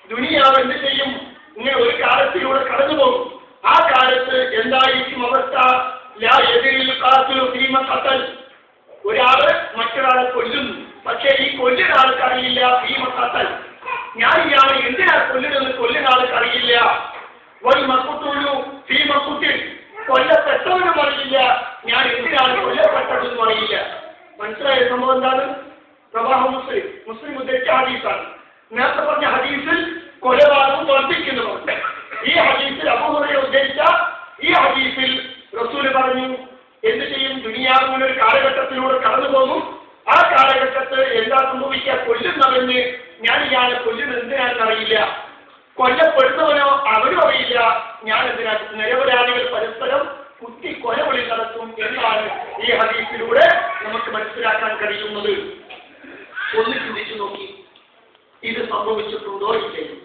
ദുനിയാവ് എന്ത് ചെയ്യും ഇങ്ങനെ ഒരു കാലത്തിലൂടെ കടന്നു പോകും ആ കാലത്ത് എന്തായിരിക്കും അവസ്ഥ ലാ എതിരിൽ കാത്തിലു ഭീമ കത്തൽ ഒരാള് മറ്റൊരാളെ കൊല്ലുന്നു പക്ഷേ ഈ കൊല്ലുന്ന ആൾക്ക് അറിയില്ല ഭീമ കത്തൽ ഞാൻ ഇയാളെ എന്തിനാ കൊല്ലുന്നത് കൊല്ലുന്ന ആൾക്ക് അറിയില്ല വൽ മക്കുത്തുള്ളു ഭീമ കുത്തിൽ കൊല്ലപ്പെട്ടവനും അറിയില്ല ഞാൻ എന്തിനാണ് കൊല്ലപ്പെട്ടതെന്നും അറിയില്ല മനസ്സിലായ സംഭവം എന്താണ് പ്രവാഹം മുസ്ലിം മുസ്ലിം ഉദ്ധരിച്ച ഹദീസാണ് നേരത്തെ പറഞ്ഞ ഹദീസിൽ കൊലപാതകം വർദ്ധിക്കുന്നുണ്ട് ഈ ഹദീസിൽ അബൂഹുറയെ ഉദ്ധരിച്ച ഈ ഹദീസിൽ റസൂല് പറഞ്ഞു എന്ത് ചെയ്യും ദുനിയാവിന് ഒരു കാലഘട്ടത്തിലൂടെ കടന്നു പോകും ആ കാലഘട്ടത്ത് എന്താ സംഭവിക്കുക കൊല്ലുന്നവന് ഞാൻ ഇയാളെ കൊല്ലുന്നത് എന്തിനാണെന്ന് അറിയില്ല കൊല്ലപ്പെടുന്നവനോ അവരും അറിയില്ല ഞാൻ എന്തിനാ നിരപരാധികൾ പരസ്പരം കുത്തി കൊലവിളി നടത്തും എന്നാണ് ഈ ഹദീസിലൂടെ നമുക്ക് മനസ്സിലാക്കാൻ കഴിയുന്നത് ഒന്ന് ചിന്തിച്ചു നോക്കി ഇത് സംഭവിച്ചിട്ടുണ്ടോ ഇല്ലയോ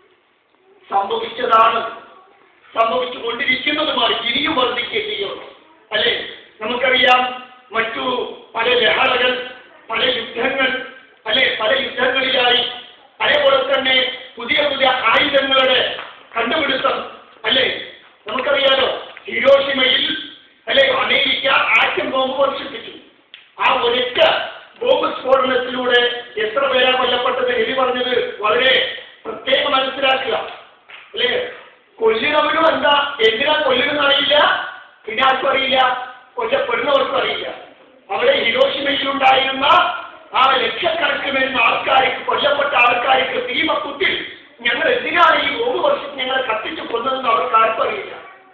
സംഭവിച്ചതാണ് സംഭവിച്ചുകൊണ്ടിരിക്കുന്നതുമായി ഇനിയും വർദ്ധിക്കുകയും ചെയ്യും അല്ലെ നമുക്കറിയാം മറ്റു പല ലഹളകൾ പല യുദ്ധങ്ങൾ അല്ലെ പല യുദ്ധങ്ങളിലായി അതേപോലെ തന്നെ പുതിയ പുതിയ ആയുധങ്ങളുടെ കണ്ടുപിടുത്തം അല്ലെ നമുക്കറിയാലോ ഹിരോഷിമയിൽ അല്ലെ അമേരിക്ക ആറ്റം ബോംബ് വർഷിപ്പിച്ചു ആ ഒരൊറ്റ ബോംബ് സ്ഫോടനത്തിലൂടെ എത്ര പേരാ കൊല്ലപ്പെട്ടത് എലി പറഞ്ഞത് വളരെ പ്രത്യേകം മനസ്സിലാക്കുക അല്ലേ കൊല്ലുന്നവരും എന്താ എന്തിനാ കൊല്ലുന്ന അറിയില്ല പിന്നെ ആർക്കും അറിയില്ല കൊല്ലപ്പെടുന്നവർക്കും അറിയില്ല അവിടെ ഹിരോഷിമയിലുണ്ടായിരുന്ന ആ ലക്ഷക്കണക്കിന് വരുന്ന ആൾക്കാർക്ക് കൊല്ലപ്പെട്ട ആൾക്കാർക്ക് ഭീമക്കുത്തിൽ ഞങ്ങൾ എന്തിനാണ് ഈ ബോംബ് വർഷം ഞങ്ങളെ കത്തിച്ചു കൊന്നതെന്ന് അവർക്ക് ആർക്കും അറിയില്ല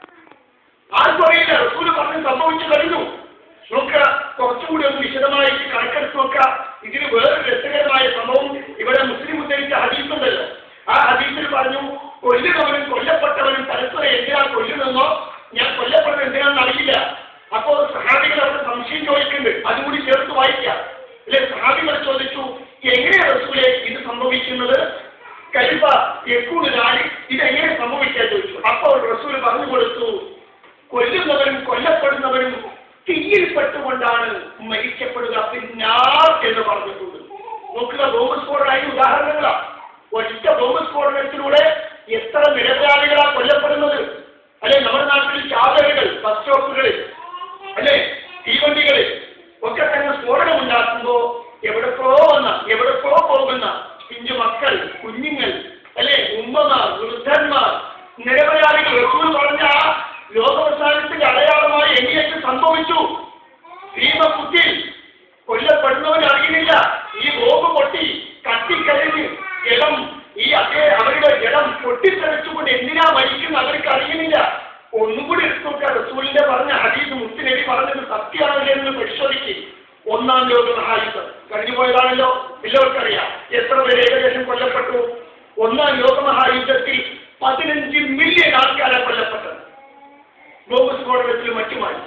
ആർക്കും അറിയില്ല റസൂല് പറഞ്ഞ് സംഭവിച്ചു കഴിഞ്ഞു നോക്കുക കുറച്ചുകൂടി ഒന്ന് വിശദമായിട്ട് കണക്കെടുത്ത് നോക്കുക ഇതിന് വേറൊരു രസകരമായ സംഭവം ഇവിടെ മുസ്ലിം ഉദ്ധരിച്ച ഹദീസ് ഉണ്ടല്ലോ ആ ഹദീസിൽ പറഞ്ഞു കൊല്ലുന്നവനും കൊല്ലപ്പെട്ടവനും പരസ്പരം എന്തിനാണ് കൊല്ലുന്നതെന്നോ ഞാൻ കൊല്ലപ്പെടുന്നത് എന്തിനാണെന്ന് അറിയില്ല അപ്പോ സഹാബികൾ അവിടെ സംശയം ചോദിക്കുന്നുണ്ട് അതുകൂടി ചേർത്ത് വായിക്കാം അല്ലെ സഹാബികൾ ചോദിച്ചു എങ്ങനെയാണ് റസൂലെ ഇത് സംഭവിക്കുന്നത് കൈഫ യക്കൂനാണ് ഇതെങ്ങനെ സംഭവിക്കാൻ ചോദിച്ചു അപ്പോൾ റസൂൽ പറഞ്ഞു കൊടുത്തു കൊല്ലുന്നവരും കൊല്ലപ്പെടുന്നവരും തീയിൽപ്പെട്ടുകൊണ്ടാണ് മരിക്കപ്പെടുക പിന്നാർ എന്ന് പറഞ്ഞിട്ടുണ്ട് നോക്കുക ബോംബ് സ്ഫോടനമായി ഉദാഹരണങ്ങളാ ഒറ്റ ബോംബ് സ്ഫോടനത്തിലൂടെ എത്ര നിരപരാധികളാ കൊല്ലപ്പെടുന്നത് അല്ലെ നമ്മുടെ നാട്ടിൽ ചാതലുകൾ ബസ് സ്റ്റോപ്പുകളിൽ അല്ലെ തീവണ്ടികളിൽ ഒക്കെ തന്നെ സ്ഫോടനം ഉണ്ടാക്കുമ്പോ എവിടെക്കോ വന്ന എവിടെക്കോ പോകുന്ന പിഞ്ചു മക്കൾ കുഞ്ഞുങ്ങൾ അല്ലെ ഉമ്മമാർ വൃദ്ധന്മാർ നിരപരാധികൾ റസൂൽ പറഞ്ഞ ആ ലോകാവസാനത്തിന്റെ അടയാളമായി എങ്ങനെയൊക്കെ സംഭവിച്ചു ഭീമക്കുത്തിൽ കൊല്ലപ്പെടുന്നവൻ അറിയുന്നില്ല ഈ ബോംബ് പൊട്ടി കത്തിക്കഴിഞ്ഞ് ജലം ഈ അതേ അവരുടെ ജലം പൊട്ടിത്തെറിച്ചുകൊണ്ട് എന്തിനാ മരിക്കുന്ന അവർക്ക് അറിയുന്നില്ല ഒന്നുകൂടി എടുത്തു നോക്കുക റസൂലിന്റെ പറഞ്ഞ ഹദീസ് മുത്തുനബി പറഞ്ഞത് സത്യമാണല്ലോ എന്ന് പരിശോധിക്കും ഒന്നാം ലോക മഹായുദ്ധം കഴിഞ്ഞു പോയതാണല്ലോ എല്ലാവർക്കും അറിയാം എത്ര പേര് ഏകദേശം കൊല്ലപ്പെട്ടു ഒന്നാം ലോക മഹായുദ്ധത്തിൽ പതിനഞ്ച് മില്യൺ ആൾക്കാരെ കൊല്ലപ്പെട്ടത് ബോംബ് സ്ഫോടനത്തിൽ മറ്റുമായി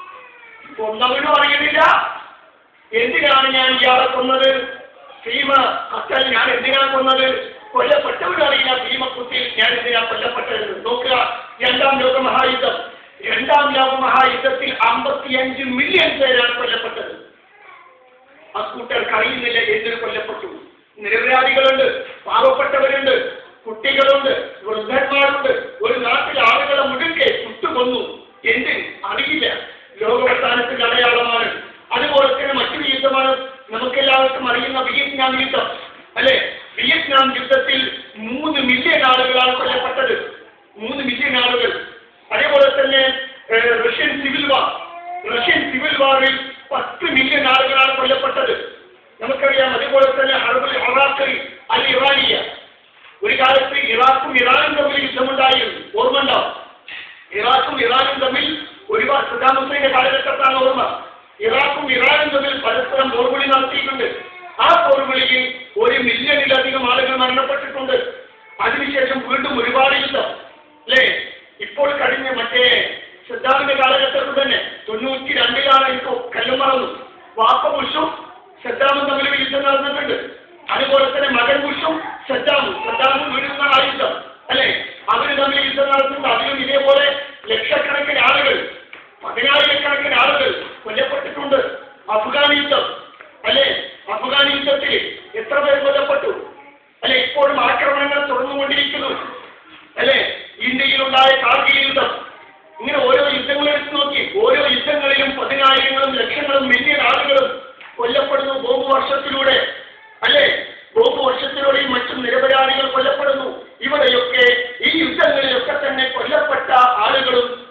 ഒന്നവനും അറിയുന്നില്ല എന്തിനാണ് ഞാൻ ഇയാളെ കൊന്നത് ഭീമ കത്തൽ ഞാൻ എന്തിനാണ് കൊന്നത് കൊല്ലപ്പെട്ടവരും അറിയില്ല ഭീമക്കുത്തിൽ ഞാൻ എന്തിനാ കൊല്ലപ്പെട്ടത് നോക്കുക രണ്ടാം ലോക മഹായുദ്ധം രണ്ടാം ലോക മഹായുദ്ധത്തിൽ അമ്പത്തിയഞ്ച് മില്യൺ പേരാണ് കൊല്ലപ്പെട്ടത് അക്കൂട്ടർക്ക് അറിയുന്നില്ല എന്തിനു കൊല്ലപ്പെട്ടു നിരപരാധികളുണ്ട് പാവപ്പെട്ടവരുണ്ട് കുട്ടികളുണ്ട് വൃദ്ധന്മാരുണ്ട് ഒരു നാട്ടിൽ ആളുകളെ മുഴുക്കെ ചുട്ടുകൊന്നു എന്തിന് അറിയില്ല ലോകവസാനത്തിന്റെ അടയാളമാണ് അതുപോലെ തന്നെ മറ്റൊരു യുദ്ധമാണ് നമുക്കെല്ലാവർക്കും അറിയുന്ന വിയറ്റ്നാം യുദ്ധം അല്ലെ വിയറ്റ്നാം യുദ്ധത്തിൽ മൂന്ന് മില്യൺ ആളുകളാണ് കൊല്ലപ്പെട്ടത് മൂന്ന് മില്യൺ ആളുകൾ അതേപോലെ തന്നെ ഏഹ്, Russian civil war Russian civil വാറിൽ പത്ത് മില്യൺ ആളുകളാണ് കൊല്ലപ്പെട്ടത് നമുക്കറിയാം അതുപോലെ തന്നെ അറബിൽ അറാഖിൽ അൽ ഇറാനിയ ഒരു കാലത്ത് ഇറാഖും ഇറാനും തമ്മിൽ യുദ്ധമുണ്ടായിരുന്നു ഓർമ്മ ഉണ്ടാവും ഇറാഖും ഇറാനും തമ്മിൽ ഒരുപാട് സദ്ദാം ഹുസൈന്റെ കാലഘട്ടത്താണ് ഓർമ്മ ഇറാഖും ഇറാനും തമ്മിൽ പരസ്പരം പോർവിളി നടത്തിയിട്ടുണ്ട് ആ പോർവിളിയിൽ ഒരു മില്യണിലധികം ആളുകൾ മരണപ്പെട്ടിട്ടുണ്ട് അതിനുശേഷം വീണ്ടും ഒരുപാട് യുദ്ധം അല്ലേ ഇപ്പോൾ കഴിഞ്ഞ മറ്റേ സദ്ദാമിന്റെ കാലഘട്ടത്തിൽ തന്നെ തൊണ്ണൂറ്റി രണ്ടിലാണ് എനിക്ക് കല്ലും മറന്നു വാപ്പ ബുഷും സദ്ദാമും തമ്മിൽ ഒരു യുദ്ധം നടന്നിട്ടുണ്ട് അതുപോലെ തന്നെ മകൻ ബുഷും സദ്ദാമും സദ്ദാമും വീഴുന്ന ആ യുദ്ധം അല്ലെ അവര് തമ്മിൽ യുദ്ധം നടത്തുമ്പോൾ അതിലും ഇതേപോലെ ലക്ഷക്കണക്കിന് ആളുകൾ പതിനായിരക്കണക്കിന് ആളുകൾ കൊല്ലപ്പെട്ടിട്ടുണ്ട് അഫ്ഗാൻ യുദ്ധം അല്ലെ അഫ്ഗാൻ യുദ്ധത്തിൽ എത്ര പേർ കൊല്ലപ്പെട്ടു അല്ലെ ഇപ്പോഴും ആക്രമണങ്ങൾ തുടർന്നു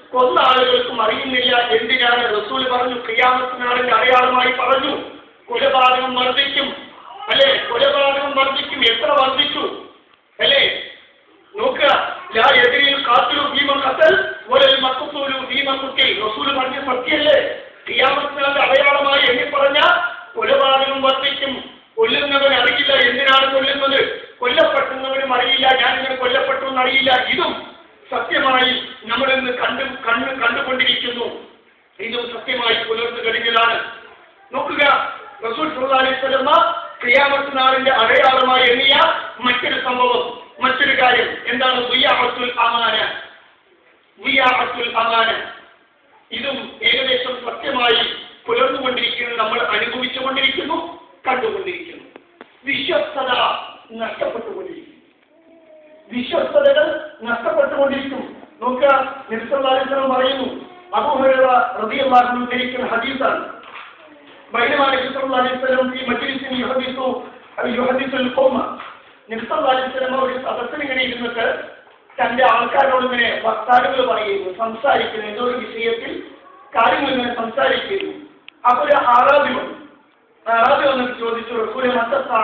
കൊന്ന ആളുകൾക്കും അറിയുന്നില്ല എന്തിനാണ് റസൂൽ പറഞ്ഞു ക്രിയാമത്തിനാളിന്റെ അടയാളമായി പറഞ്ഞു കൊലപാതകം വർദ്ധിക്കും അല്ലെ കൊലപാതകം വർദ്ധിക്കും എത്ര വർദ്ധിച്ചു അല്ലേ നോക്കുക ലാ എതിരിൽ കാത്തിലു ഭീമ കത്തൽ ഒരൽ മക്കത്തൂലു ഭീമ കുത്തിൽ റസൂൽ പറഞ്ഞ സത്യല്ലേ ക്രിയാമത്തിനാളിന്റെ അടയാളമായി എണ്ണി പറഞ്ഞ കൊലപാതകം വർദ്ധിക്കും കൊല്ലുന്നവൻ അറിയില്ല എന്തിനാണ് കൊല്ലുന്നത് കൊല്ലപ്പെടുന്നവനും അറിയില്ല ഞാനിങ്ങനെ കൊല്ലപ്പെട്ടു എന്നറിയില്ല ഇതും സത്യമായി നമ്മളിന്ന് കണ്ടു കണ്ണ് കണ്ടുകൊണ്ടിരിക്കുന്നു ഇതും സത്യമായി പുലർന്നു കഴിഞ്ഞതാണ് നോക്കുക റസൂൽ സല്ലല്ലാഹു അലൈഹി വസല്ലമ ഖിയാമത്ത് നാളിന്റെ അടയാളമായി എണ്ണിയ മറ്റൊരു സംഭവം മറ്റൊരു കാര്യം എന്താണ് വിയാഹത്തുൽ അമാന വിയാഹത്തുൽ അമാന ഇതും ഏകദേശം സത്യമായി പുലർന്നുകൊണ്ടിരിക്കുന്നു നമ്മൾ അനുഭവിച്ചുകൊണ്ടിരിക്കുന്നു കണ്ടുകൊണ്ടിരിക്കുന്നു വിശ്വസ്തത നഷ്ടപ്പെട്ടുകൊണ്ടിരിക്കുന്നു വിശ്വസ്തതകൾ നഷ്ടപ്പെട്ടുകൊണ്ടിരിക്കും നോക്കുക നിർസല്ലാസ്ലം പറയുന്നു അബൂഹുറ റബിയല്ലാഹു ഉദ്ധരിക്കുന്ന ഹദീസാണ് ബൈനമാ നബിസല്ലാ അലൈഹിസ്ലം ഈ മജ്ലിസിൽ യുഹദിസു യുഹദിസുൽ ഖൗമ നബിസല്ലാ അലൈഹിസ്ലം ഒരു സദസ്സിൽ ഇങ്ങനെ ഇരുന്നിട്ട് തന്റെ ആൾക്കാരോട് ഇങ്ങനെ വക്താക്കൾ പറയുന്നു സംസാരിക്കുന്നു ഏതോ ഒരു വിഷയത്തിൽ കാര്യങ്ങൾ ഇങ്ങനെ സംസാരിക്കുന്നു അപ്പൊ ഒരു ആറാബി വന്നു ആറാബി വന്നിട്ട് ചോദിച്ചു റസൂലെ മത്തസാ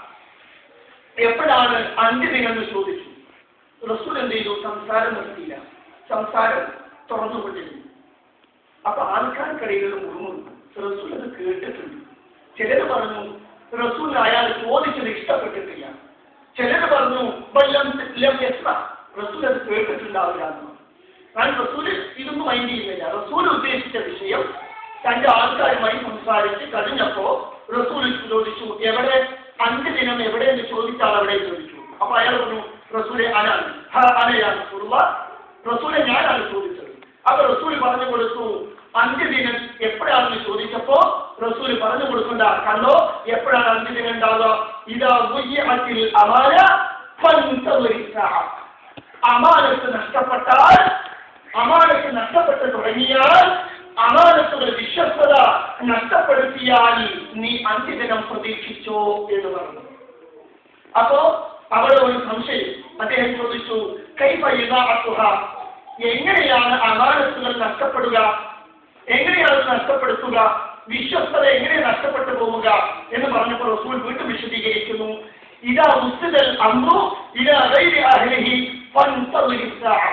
എപ്പോഴാണ് അന്ത്യദിനം എന്ന് ചോദിച്ചു റസൂൽ എന്ത് ചെയ്തു സംസാരം നിർത്തിയില്ല സംസാരം തുറന്നുകൊണ്ടിരുന്നു അപ്പൊ ആൾക്കാർക്കിടയിൽ ഒരു മുറുമുറുന്നു റസൂൽ അത് കേട്ടിട്ടുണ്ട് ചിലർ പറഞ്ഞു റസൂൽ അയാൾ ചോദിച്ചത് ഇഷ്ടപ്പെട്ടിട്ടില്ല ചിലർ പറഞ്ഞു വല്ലം ലം യസ്മ. റസൂൽ അത് കേട്ടിട്ടുണ്ടാവില്ല എന്ന് കാരണം റസൂൽ ഇതൊന്നും മൈൻഡ് ചെയ്യുന്നില്ല റസൂൽ ഉദ്ദേശിച്ച വിഷയം തന്റെ ആൾക്കാരുമായി സംസാരിച്ച് കഴിഞ്ഞപ്പോ റസൂൽ ചോദിച്ചു എവിടെ അഞ്ച് ദിനം എവിടെ എന്ന് ചോദിച്ചാൽ അവിടെ ചോദിച്ചു അപ്പൊ അയാൾ പറഞ്ഞു റസൂലെ അനാണ് ഹ അനയാണ് റസൂലുള്ള റസൂലെ ഞാനാണ് ചോദിച്ചത് അപ്പൊ റസൂൽ പറഞ്ഞു കൊടുത്തു അഞ്ച് ദിനം എപ്പോഴാണെന്ന് ചോദിച്ചപ്പോ റസൂൽ പറഞ്ഞു കൊടുക്കണ്ട കണ്ടോ എപ്പോഴാണ് അഞ്ച് ദിനം ഉണ്ടാവുക ഇതാ മുയ്യത്തിൽ അമാന ഫന്തളിസ. അമാനത്ത് നഷ്ടപ്പെട്ടാൽ അമാനത്ത് നഷ്ടപ്പെട്ട് തുടങ്ങിയാൽ അമാനത്തുള്ള വിശ്വസ്തത നഷ്ടപ്പെടുത്തിയാൽ നീ അഞ്ച് ദിനം പ്രതീക്ഷിച്ചോ എന്ന് പറഞ്ഞു അപ്പോ അവിടെ ഒരു സംശയം അദ്ദേഹം ചോദിച്ചു കൈഫ ഇദാഅത്തുഹ എങ്ങനെയാണ് അമാനത്തുകൾ നഷ്ടപ്പെടുക എങ്ങനെയാണ് ഇത് നഷ്ടപ്പെടുത്തുക വിശ്വസ്തത എങ്ങനെ നഷ്ടപ്പെട്ടു പോവുക എന്ന് പറഞ്ഞപ്പോൾ റസൂൽ വീണ്ടും വിശദീകരിക്കുന്നു ഇതാ ഉസ്തൽ അമ്രു ഇതാ ഗൈരി അഹ്ലിഹി ഫൻതളിരി സാഅ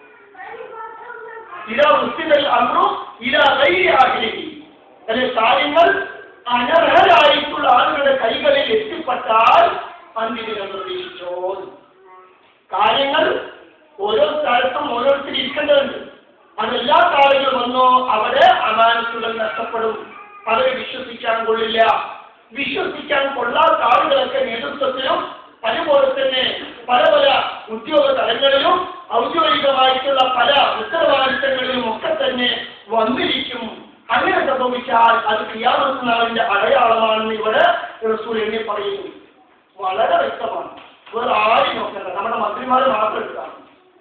ഇതാ ഉസ്തൽ അമ്രു ഇതാ ഗൈരി അഹ്ലിഹി അല്ലെ കാര്യങ്ങൾ അനർഹരായിട്ടുള്ള ആളുകളുടെ കൈകളിൽ എത്തിപ്പെട്ടാൽ അന്തിദിനം പ്രതീക്ഷിച്ചോ കാര്യങ്ങൾ ഓരോ സ്ഥലത്തും ഓരോരുത്തർ ഇരിക്കേണ്ടതുണ്ട് അതെല്ലാ കാലങ്ങളും വന്നോ അവിടെ അമാനത്തുകൾ നഷ്ടപ്പെടും അവരെ വിശ്വസിക്കാൻ കൊള്ളില്ല വിശ്വസിക്കാൻ കൊള്ളാത്ത ആളുകളൊക്കെ നേതൃത്വത്തിലും അതുപോലെ തന്നെ പല പല ഉദ്യോഗ തലങ്ങളിലും ഔദ്യോഗികമായിട്ടുള്ള പല ഉത്തരവാദിത്തങ്ങളിലും ഒക്കെ തന്നെ വന്നിരിക്കും അങ്ങനെ സംഭവിച്ചാൽ അത് ക്രിയാമത്ത് നാളിന്റെ അടയാളമാണെന്ന് ഇവിടെ റസൂൽ എന്നെ പറയുന്നു വളരെ വ്യക്തമാണ് വേറെ ആരും നോക്കണ്ട നമ്മുടെ മന്ത്രിമാരെ മാത്രം എടുത്താണ്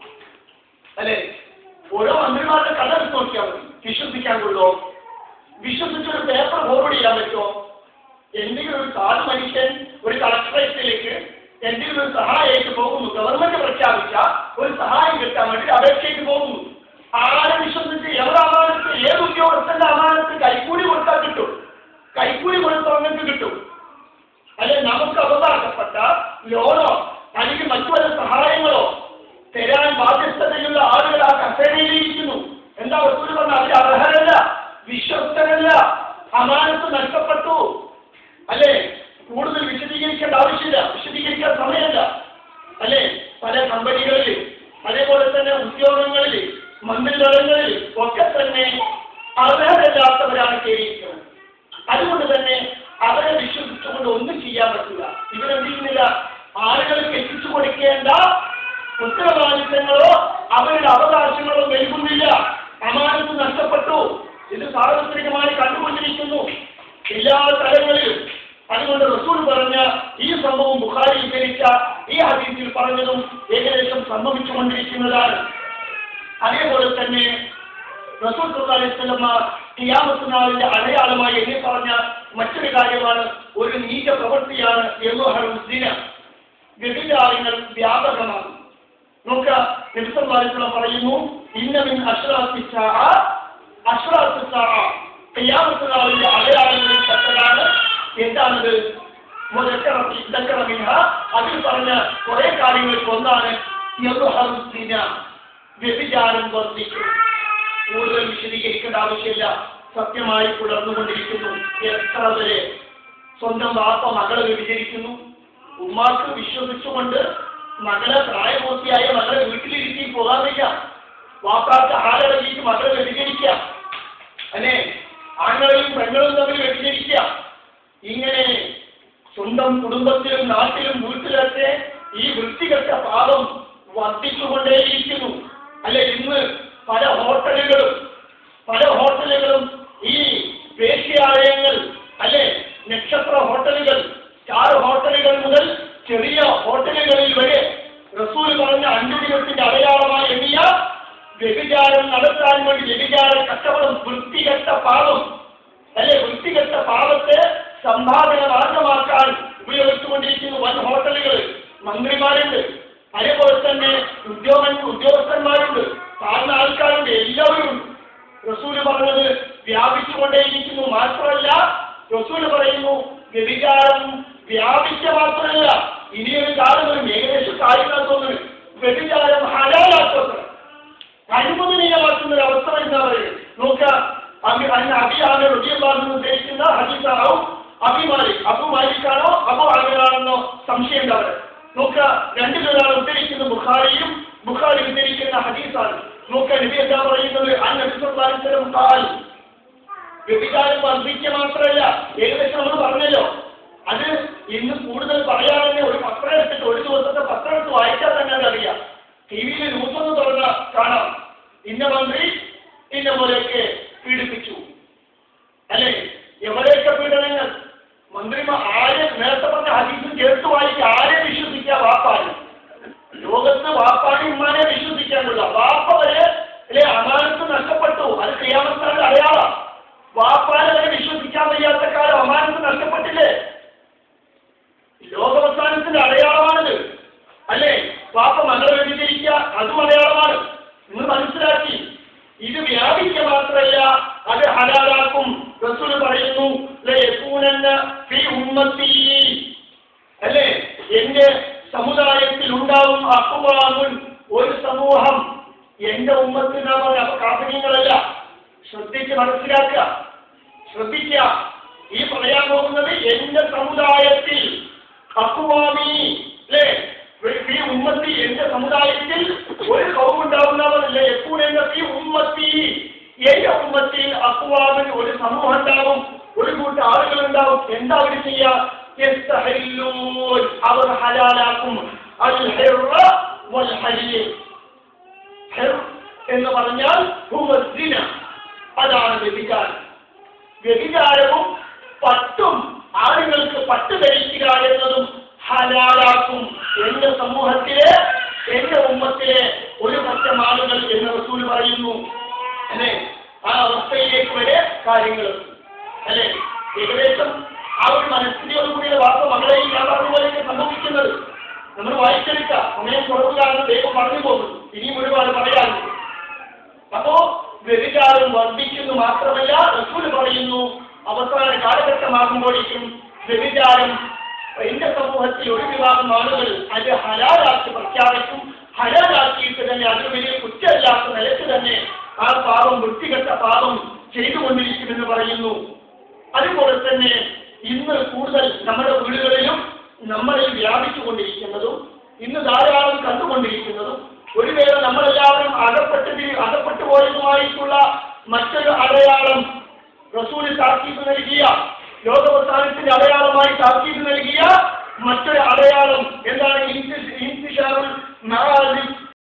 അല്ലെ ഓരോ മന്ത്രിമാരുടെ കഥ എടുത്ത് നോക്കിയാൽ മതി വിശ്വസിക്കാൻ കൊള്ളോ വിശ്വസിച്ചൊരു പേപ്പർ ഫോർവേഡ് ചെയ്യാൻ പറ്റുമോ എന്തെങ്കിലും ഒരു സാധു മനുഷ്യൻ ഒരു കളക്ടറേറ്റിലേക്ക് എന്തെങ്കിലും ഒരു സഹായമായിട്ട് പോകുന്നു ഗവൺമെന്റ് പ്രഖ്യാപിച്ച ഒരു സഹായം കിട്ടാൻ വേണ്ടി അപേക്ഷയ്ക്ക് പോകുന്നു ആരെ വിശ്വസിച്ച് എവിടെ അമാനത്ത് ഏത് ഉദ്യോഗസ്ഥന്റെ അമാനത്ത് കൈക്കൂലി കൊടുത്താൽ കിട്ടും കൈക്കൂലി കൊടുത്തവങ്ങൾക്ക് കിട്ടും അല്ലെ നമുക്ക് അവകാശപ്പെട്ട ലോണോ അല്ലെങ്കിൽ മറ്റു വല്ല സഹായങ്ങളോ തരാൻ ബാധ്യസ്ഥതയുള്ള ആളുകൾ ആ കസേരയിലിരിക്കുന്നു എന്താ വസ്തുത പറഞ്ഞ അവർ അർഹരല്ല വിശ്വസ്തരല്ല അമാനത്ത് നഷ്ടപ്പെട്ടു അല്ലെ കൂടുതൽ വിശദീകരിക്കേണ്ട ആവശ്യമില്ല വിശദീകരിക്കാൻ സമയമില്ല അല്ലെ പല കമ്പനികളിൽ അതേപോലെ തന്നെ ഉദ്യോഗങ്ങളിൽ മന്ത്രിതലങ്ങളിൽ ഒക്കെ തന്നെ അർഹരല്ലാത്തവരാണ് കയറിയിരിക്കുന്നത് അതുകൊണ്ട് തന്നെ അവരെ വിശ്വസിച്ചുകൊണ്ട് ഒന്നും ചെയ്യാൻ പറ്റില്ല ഇവരെന്ത് ചെയ്യുന്നില്ല ആളുകൾക്ക് എത്തിച്ചു കൊടുക്കേണ്ട ഉത്തരവാദിത്തങ്ങളോ അവരുടെ അവകാശങ്ങളോ നൽകുന്നില്ല അമാനത്ത് നഷ്ടപ്പെട്ടു ഇത് സാർവത്രികമായി കണ്ടുകൊണ്ടിരിക്കുന്നു എല്ലാ തലങ്ങളിലും അതുകൊണ്ട് റസൂൽ പറഞ്ഞ ഈ സംഭവം ബുഖാരി വിവരിച്ച ഈ ഹദീസിൽ പറഞ്ഞതും ഏകദേശം സംഭവിച്ചുകൊണ്ടിരിക്കുന്നതാണ് അതേപോലെ തന്നെ റസൂൽ സുല്ലാസ്ലമ ഖിയാമത്ത് നാളിന്റെ അടയാളമായി എന്നെ പറഞ്ഞ മറ്റൊരു കാര്യമാണ് ഒരു നീച പ്രവൃത്തിയാണ് യമുഹറുദ്ദീന വ്യഭിചാരങ്ങൾ വ്യാപകമാണ് നോക്കുക നബിസല്ലാസ്ലം പറയുന്നു ഇന്നമിൻ അഷ്റാത്തിച്ച അഷ്റാത്തിച്ച കയ്യാമത്തുനാളിന്റെ അടയാളങ്ങളിൽ പെട്ടതാണ് എന്താണത് മുതക്കറമിഹ അതിൽ പറഞ്ഞ കുറെ കാര്യങ്ങളിൽ ഒന്നാണ് യദുഹറുദ്ദീന വ്യഭിചാരം വർദ്ധിക്കും കൂടുതൽ വിശദീകരിക്കേണ്ട ആവശ്യമില്ല സത്യമായി പുലർന്നുകൊണ്ടിരിക്കുന്നു എത്ര വരെ സ്വന്തം വാപ്പ മകളെ വ്യഭിചരിക്കുന്നു ഉമ്മാക്ക് വിശ്വസിച്ചുകൊണ്ട് മകളെ പ്രായപൂർത്തിയായ മകളെ വീട്ടിലിരുത്തി പോകാൻ വയ്യ വാപ്പാക്ക് ആരടങ്ങിയിട്ട് മകളെ വ്യഭിചരിക്കുക അല്ലെ ആണുങ്ങളും പെണ്ണുകളും തമ്മിൽ വ്യഭിചരിക്കുക ഇങ്ങനെ സ്വന്തം കുടുംബത്തിലും നാട്ടിലും വീട്ടിലൊക്കെ ഈ വൃത്തികെട്ട പാപം വർദ്ധിച്ചുകൊണ്ടേയിരിക്കുന്നു അല്ലെ ഇന്ന് പല ഹോട്ടലുകളും പല ഹോട്ടലുകളും ഈ വേശ്യാലയങ്ങൾ അല്ലെ നക്ഷത്ര ഹോട്ടലുകൾ സ്റ്റാർ ഹോട്ടലുകൾ മുതൽ ചെറിയ ഹോട്ടലുകളിൽ വരെ റസൂൽ പറഞ്ഞ അഞ്ചു ദിനത്തിന്റെ അടയാളമായി എണ്ണിയ വ്യഭിചാരം നടത്താൻ വേണ്ടി വ്യഭിചാര കച്ചവടം വൃത്തികെട്ട പാപം അല്ലെ വൃത്തികെട്ട പാപത്തെ സംഭാവന മാർഗമാക്കാൻ ഉപയോഗിച്ചുകൊണ്ടിരിക്കുന്ന വൻ ഹോട്ടലുകൾ മന്ത്രിമാരുണ്ട് അതേപോലെ തന്നെ ഉദ്യോഗ ഉദ്യോഗസ്ഥന്മാരുണ്ട് താഴ്ന്ന ആൾക്കാരുണ്ട് എല്ലാവരും ഉണ്ട് റസൂല് പറഞ്ഞത് വ്യാപിച്ചുകൊണ്ടേയിരിക്കുന്നു മാത്രമല്ല റസൂല് പറയുന്നു വ്യഭിചാരം വ്യാപിച്ച മാത്രമല്ല ഇനിയൊരു കാലം വരും ഏകദേശം കാര്യങ്ങൾ തോന്നുന്നു വ്യഭിചാരം ഹലാലാക്കുന്നത് അനുമോദനീയമാക്കുന്ന ഒരു അവസ്ഥ എന്താ പറയുക നോക്കുക അഭി- അതിന് അഭിയാണ് റുജിയല്ലാഹു ഉദ്ദേശിക്കുന്ന ഹദീസാണോ അഭിമാരി അബു മാലിക്കാണോ അബു ആമിറാണെന്നോ സംശയം ഉണ്ട് അവിടെ നോക്കുക രണ്ടിലൊരാൾ ഉദ്ധരിക്കുന്ന ബുഖാരിയും ബുഖാരി ഉദ്ധരിക്കുന്ന ഹദീസാണ് നോക്കുക നബി എന്താ പറയുന്നത് ആ നബിസ്വല്ലാസ്ലം കാൽ വ്യഭിചാരം വർദ്ധിക്കുക മാത്രമല്ല ഏകദേശം നമ്മൾ പറഞ്ഞല്ലോ അത് ഇന്ന് കൂടുതൽ പറയാതെ ഒരു പത്രം എടുത്തിട്ട് ഒരു ദിവസത്തെ പത്രം എടുത്ത് വായിച്ചാൽ തന്നെ അതറിയാം ടി വിയിൽ ന്യൂസ് ഒന്ന് തുറന്ന കാണാം ഇന്ന മന്ത്രി ഇന്ന പോലെയൊക്കെ പീഡിപ്പിച്ചു അല്ലെ എവിടെയൊക്കെ പീഡനങ്ങൾ മന്ത്രിമാർ ആരെ നേരത്തെ പറഞ്ഞ ഹദീസും ചേർത്ത് വായിച്ച് ആരെ വിശ്വസിക്കുക വാപ്പാന് ലോകത്ത് വാപ്പാനെ ഉമ്മാനെ വിശ്വസിക്കാനുള്ള വാപ്പ വരെ അല്ലെ അമാനത്ത് നഷ്ടപ്പെട്ടു അത് ക്രിയാമസ്ഥാന്റെ അടയാളം വാപ്പാനെ വരെ വിശ്വസിക്കാൻ വയ്യാത്ത കാലം അമാനത്ത് നഷ്ടപ്പെട്ടില്ലേ ലോകാവസാനത്തിന്റെ അടയാളമാണിത് അല്ലേ വാപ്പ മകളെ വ്യതിചരിക്കുക അതും അടയാളമാണ് നിങ്ങൾ മനസ്സിലാക്കി ഇത് വ്യാപിക്കുക മാത്രമല്ല അത് ഹലാലാക്കും റസൂൽ പറയുന്നു ലയകൂനന്ന ഫീ ഉമ്മത്തി അല്ലേ എന്റെ സമുദായത്തിൽ ഉണ്ടാവും അഹ്വാമുൻ ഒരു സമൂഹം എന്റെ ഉമ്മത്തിൽ നാം അപ്പൊ കാപര്യങ്ങളല്ല ശ്രദ്ധിച്ച് മനസ്സിലാക്കുക ശ്രദ്ധിക്കുക ഈ പറയാൻ പോകുന്നത് എന്റെ സമുദായത്തിൽ അക്കുവാമി അല്ലേ ഈ ഉമ്മത്തി എന്റെ സമുദായത്തിൽ ഒരു കൗമുണ്ടാവുന്നവരല്ലേ എപ്പോഴും ഈ ഉമ്മത്തി എന്റെ ഉമ്മത്തിൽ അക്കുവാമിൽ ഒരു സമൂഹം ഉണ്ടാവും ഒരു കൂട്ടം ആളുകൾ ഉണ്ടാവും എന്താ അവർ ചെയ്യുക യസ്തഹില്ലൂൻ. അവർ ഹലാലാക്കും അൽ ഹിർറ വൽ ഹരീർ. ഹിർ എന്ന് പറഞ്ഞാൽ ഹുവ സിന. അതാണ് വ്യഭിചാരം വ്യഭിചാരവും പട്ടും ആളുകൾക്ക് പട്ട് ധരിക്കുക എന്നതും ഹലാലാക്കും എന്റെ സമൂഹത്തിലെ എന്റെ ഉമ്മത്തിലെ ഒരു പറ്റം ആളുകൾ എന്ന് റസൂൽ പറയുന്നു അല്ലെ ആ അവസ്ഥയിലേക്ക് വരെ കാര്യങ്ങൾ എത്തും. അല്ലെ ഏകദേശം ആ ഒരു മനസ്ഥിതിയോടുകൂടിയ വാർത്ത മകളെയും ഞാൻ പറഞ്ഞ പോലെയൊക്കെ സംഭവിക്കുന്നത് നമ്മൾ വായിച്ചെടുക്കാം സമയം കുറവ് കാരണം ദൈവം പറഞ്ഞു പോകുന്നു ഇനിയും ഒരുപാട് പറയാനുണ്ട് അപ്പോ വ്യഭിചാരം വർദ്ധിക്കുന്നു മാത്രമല്ല റസൂൽ പറയുന്നു അവസാന കാലഘട്ടമാകുമ്പോഴേക്കും വ്യഭിചാരം എന്റെ സമൂഹത്തിൽ ഒരു വിഭാഗം ആളുകൾ അത് ഹലാലാക്കി പ്രഖ്യാപിക്കും ഹലാലാക്കിയിട്ട് തന്നെ അത് വലിയ കുറ്റമില്ലാത്ത നിലയ്ക്ക് തന്നെ ആ പാപം വൃത്തികെട്ട പാപം ചെയ്തുകൊണ്ടിരിക്കുമെന്ന് പറയുന്നു അതുപോലെ തന്നെ ഇന്ന് കൂടുതൽ നമ്മുടെ വീടുകളിലും നമ്മളിൽ വ്യാപിച്ചുകൊണ്ടിരിക്കുന്നതും ഇന്ന് ധാരാളം കണ്ടുകൊണ്ടിരിക്കുന്നതും ഒരു വേള നമ്മളെല്ലാവരും അകപ്പെട്ട് അകപ്പെട്ടു പോയതുമായിട്ടുള്ള മറ്റൊരു അടയാളം റസൂല് താക്കീത് നൽകിയ ലോകവസാനത്തിന്റെ അടയാളമായി താക്കീത് നൽകിയ മറ്റൊരു അടയാളം എന്താണ് ഇൻതിഷാറുൽ മആലിം